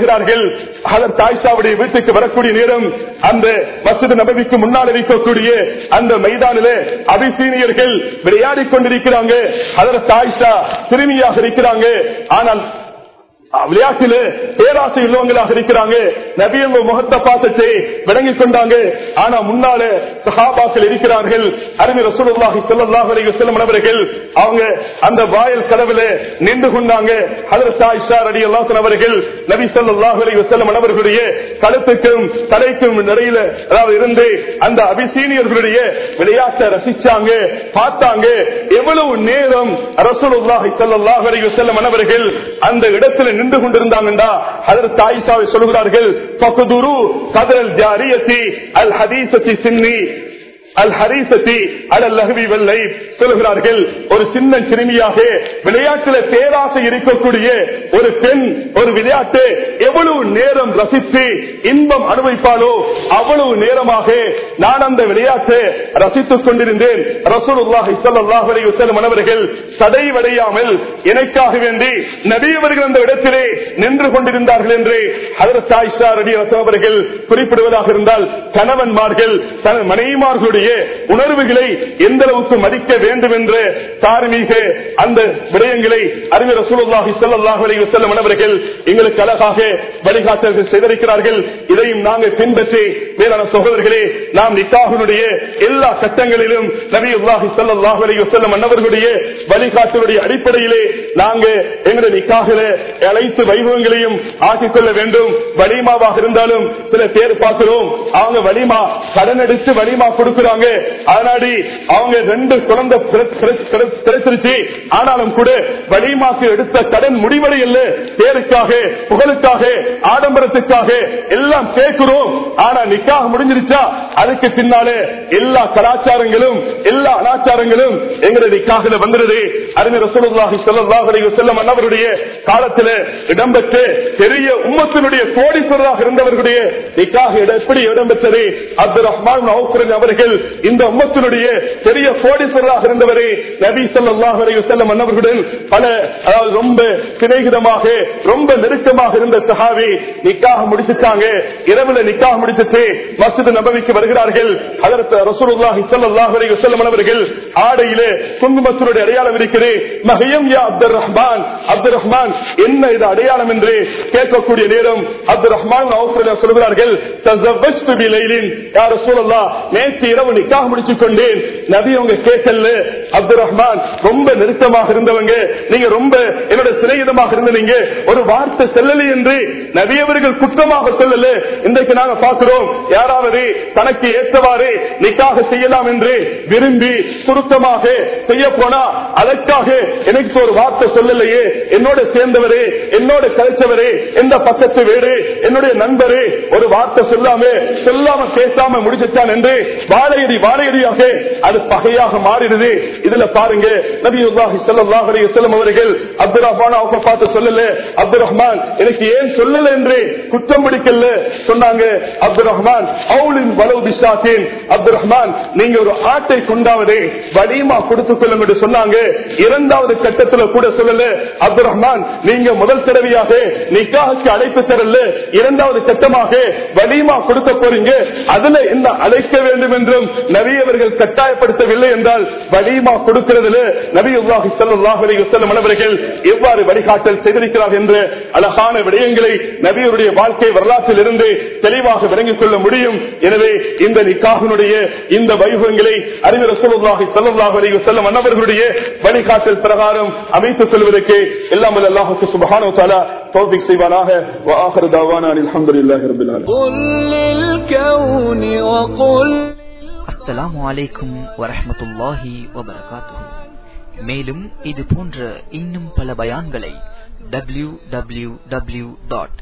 வருகிறார்கள் அதர் தாய்ஷாவுடைய வீட்டுக்கு வரக்கூடிய நேரம் அந்த மசித நபவிக்கு முன்னால் இருக்கக்கூடிய அந்த மைதானிலே அபிசீனியர்கள் விளையாடிக் கொண்டிருக்கிறாங்க அதர் தாய்ஷா சிறுமியாக இருக்கிறாங்க ஆனால் விளையாட்டிலே பேராசை உள்ளவங்களாக இருக்கிறாங்க நபியங்க முகத்தை பார்த்துட்டு விளங்கிக் கொண்டாங்க ஆனா முன்னாலே சஹாபாக்கள் இருக்கிறார்கள் அருமை ரசூலுல்லாஹி ஸல்லல்லாஹு அலைஹி வஸல்லம் அவர்கள் அவங்க அந்த வாயில் கதவுல நின்று கொண்டாங்க ஹஜரத் ஆயிஷா ரலியல்லாஹு அன்ஹா அவர்கள் நபி ஸல்லல்லாஹு அலைஹி வஸல்லம் அவர்களுடைய கழுத்துக்கும் தலைக்கும் இடையில அதாவது இருந்து அந்த அபிசீனியர்களுடைய விளையாட்டை ரசிச்சாங்க பார்த்தாங்க எவ்வளவு நேரம் ரசூலுல்லாஹி ஸல்லல்லாஹு அலைஹி வஸல்லம் அவர்கள் அந்த இடத்துல நின்று கொண்டிருந்தாங்கடா அதற்கு ஆயிஷாவை சொல்கிறார்கள் பக்குதுரு கதல் ஜாரியத்தி அல் ஹதீசத்தி சின்னி அல் ஹரீசத்தி அல் லஹவி வெள்ளை சொல்கிறார்கள் ஒரு சின்ன சிறுமியாக விளையாட்டுல பேராசை இருக்கக்கூடிய ஒரு பெண் ஒரு விளையாட்டு எவ்வளவு நேரம் ரசித்து இன்பம் அனுபவிப்பாலோ அவ்வளவு நேரமாக நான் அந்த விளையாட்டை ரசித்துக் கொண்டிருந்தேன் ரசூலுல்லாஹி ஸல்லல்லாஹு அலைஹி வஸல்லம் அவர்கள் சதைவடையாமல் எனக்காக வேண்டி நபியவர்கள் அந்த இடத்திலே நின்று கொண்டிருந்தார்கள் என்று ஹதரத் ஆயிஷா ரலியல்லாஹு அவர்கள் குறிப்பிடுவதாக இருந்தால் கணவன்மார்கள் தன் மனைவிமார்களுடைய உணர்வுகளை எந்த அளவுக்கு மதிக்க வேண்டும் என்ற தார்மீக அந்த விடயங்களை அறிஞர் ரசூலுல்லாஹி ஸல்லல்லாஹு அலைஹி வஸல்லம் அவர்கள் எங்களுக்கு அழகாக வழிகாட்டல்கள் செய்திருக்கிறார்கள் இதையும் நாங்கள் பின்பற்றி மேலான சகோதரர்களே நாம் நிக்காஹனுடைய எல்லா கட்டங்களிலும் நபியுல்லாஹி ஸல்லல்லாஹு அலைஹி வஸல்லம் அன்னவர்களுடைய வழிகாட்டலுடைய அடிப்படையிலே நாங்கள் எங்களுடைய நிக்காகில அனைத்து வைபவங்களையும் ஆக்கிக் கொள்ள வேண்டும் வலிமாவாக இருந்தாலும் சில பேர் பார்க்கிறோம் அவங்க வலிமா கடன் எடுத்து வலிமா கொடுக்கிறாங்க அதனாடி அவங்க ரெண்டு குழந்தை பிற- பிற- பிற- பிறச்சிருச்சு ஆனாலும் கூட வலிமாக்கு எடுத்த கடன் முடிவடையல்ல பேருக்காக புகழுக்காக ஆடம்பரத்துக்காக எல்லாம் கேட்கிறோம் ஆனா நிக்காக முடிஞ்சிருச்சா அதுக்கு பின்னாலே எல்லா கலாச்சாரங்களும் எல்லா அனாச்சாரங்களும் எங்களுடைய நிக்காக வந்துருது அறிஞர் ரசூலுல்லாஹி ஸல்லல்லாஹு அலைஹி வஸல்லம் அன்னவருடைய காலத்தில் இடம்பெற்று பெரிய உம்மத்தினுடைய கோடீஸ்வரராக இருந்தவர்களுடைய நிக்காக இட- எப்படி இடம்பெற்றது அப்துல் ரஹ்மான் அவுஃபரன் அவர்கள் இந்த உம்மத்தினுடைய பெரிய கோடீஸ்வரராக இருந்தவரே நபி ஸல்லல்லாஹு அலைஹி வஸல்லம் அன்னவர்களுடன் பல அதாவது ரொம்ப சிநேகிதமாக ரொம்ப நெருக்கமாக இருந்த சஹாபி நிக்காக முடிச்சுட்டாங்க இரவுல நிக்காக முடிச்சிட்டு மஸ்ஜித் நபவிக்கு வருகிறார்கள் அதற்கு ரசூலுல்லாஹி ஸல்லல்லாஹு அலைஹி வஸல்லம் அவர்கள் ஆடையிலே குங்குமத்தினுடைய அடையாளம் இருக்கிறது மஹியம் யா அப்துல் ரஹ்மான் அப்துல் ரஹ்மான் என்ன இது அடையாளம் என்று கேட்கக்கூடிய நேரம் அப்துல் ரஹ்மான் அவுஃபரன் சொல்கிறார்கள் தஸவ்வஜ்து பிலைலின் யா ரசூலல்லாஹ் நேற்று இரவு நிக்காக முடிச்சுக் கொண்டேன் நபி அவங்க கேட்கல அப்துல் ரஹ்மான் ரொம்ப நெருக்கமாக இருந்தவங்க நீங்க ரொம்ப என்னோட சிறையிடமாக இருந்தீங்க ஒரு வார்த்தை செல்லலை என்று நபியவர்கள் குற்றமாக சொல்லல இன்றைக்கு நாங்க பார்க்கிறோம் யாராவது தனக்கு ஏற்றவாறு நிக்காக செய்யலாம் என்று விரும்பி சுருக்கமாக செய்ய போனா அதற்காக எனக்கு ஒரு வார்த்தை சொல்லலையே என்னோட சேர்ந்தவரே என்னோட கழிச்சவரே எந்த பக்கத்து வீடு என்னுடைய நண்பரே ஒரு வார்த்தை சொல்லாம சொல்லாம பேசாம முடிச்சுட்டான் என்று வாழையடி வாழையடியாக அது பகையாக மாறிடுது இதுல பாருங்க நபியுல்லாஹி ஸல்லல்லாஹு அலைஹி வஸல்லம் அவர்கள் அப்துல் ரஹ்மான் அவங்க பார்த்து சொல்லல அப்துல் ரஹ்மான் எனக்கு ஏன் சொல்லல என்று குற்றம் பிடிக்கல சொன்னாங்க அப்துல் ரஹ்மான் அவுலின் வலவு பிஷாத்தின் அப்துல் ரஹ்மான் நீங்க ஒரு ஆட்டை கொண்டாவது வலிமா கொடுத்துக் கொள்ளுங்க என்று சொன்னாங்க இரண்டாவது கட்டத்தில் கூட சொல்லல அப்துல் ரஹ்மான் நீங்க முதல் தடவையாக நிக்காஹுக்கு அழைப்பு தரல இரண்டாவது கட்டமாக வலிமா கொடுக்க போறீங்க அதுல என்ன அழைக்க வேண்டும் என்றும் நபியவர்கள் கட்டாயப்படுத்தவில்லை என்றால் வலிமா கொடுக்கிறதுல நபியுல்லாஹி ஸல்லல்லாஹு அலைஹி வஸல்லம் அவர்கள் எவ்வாறு வழிகாட்டல் செய்திருக்கிறார் என்ற அழகான விடயங்களை நபியருடைய வாழ்க்கை வரலாற்றில் இருந்து தெளிவாக விளங்கிக் கொள்ள முடியும் எனவே இந்த நிக்காகனுடைய இந்த வைபவங்களை அறிஞர் ரசூலுல்லாஹி ஸல்லல்லாஹு அலைஹி வஸல்லம் அன்னவர்களுடைய வழிகாட்டல் பிரகாரம் அமைத்துக் கொள்வதற்கு எல்லாம் வல்ல அல்லாஹ்வுக்கு சுப்ஹானஹு வ தஆலா தௌஃபீக் செய்வானாக வ ஆகிரு தஅவானா அல்ஹம்துலில்லாஹி ரப்பில் ஆலமீன் قل للكون وقل அஸ்ஸலாமு அலைக்கும் வரஹ்மத்துல்லாஹி வபரகாத்துஹு மேலும் இது போன்ற இன்னும் பல பயான்களை டபிள்யூ டபிள்யூ டபிள்யூ டாட்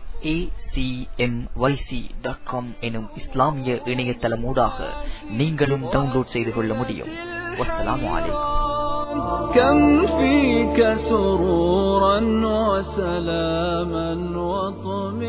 எனும் இஸ்லாமிய இணையதளமூடாக நீங்களும் டவுன்லோட் செய்து கொள்ள முடியும் வஸ்ஸலாமு அலைக்கும் كم فيك سرورا وسلاما وطمئنا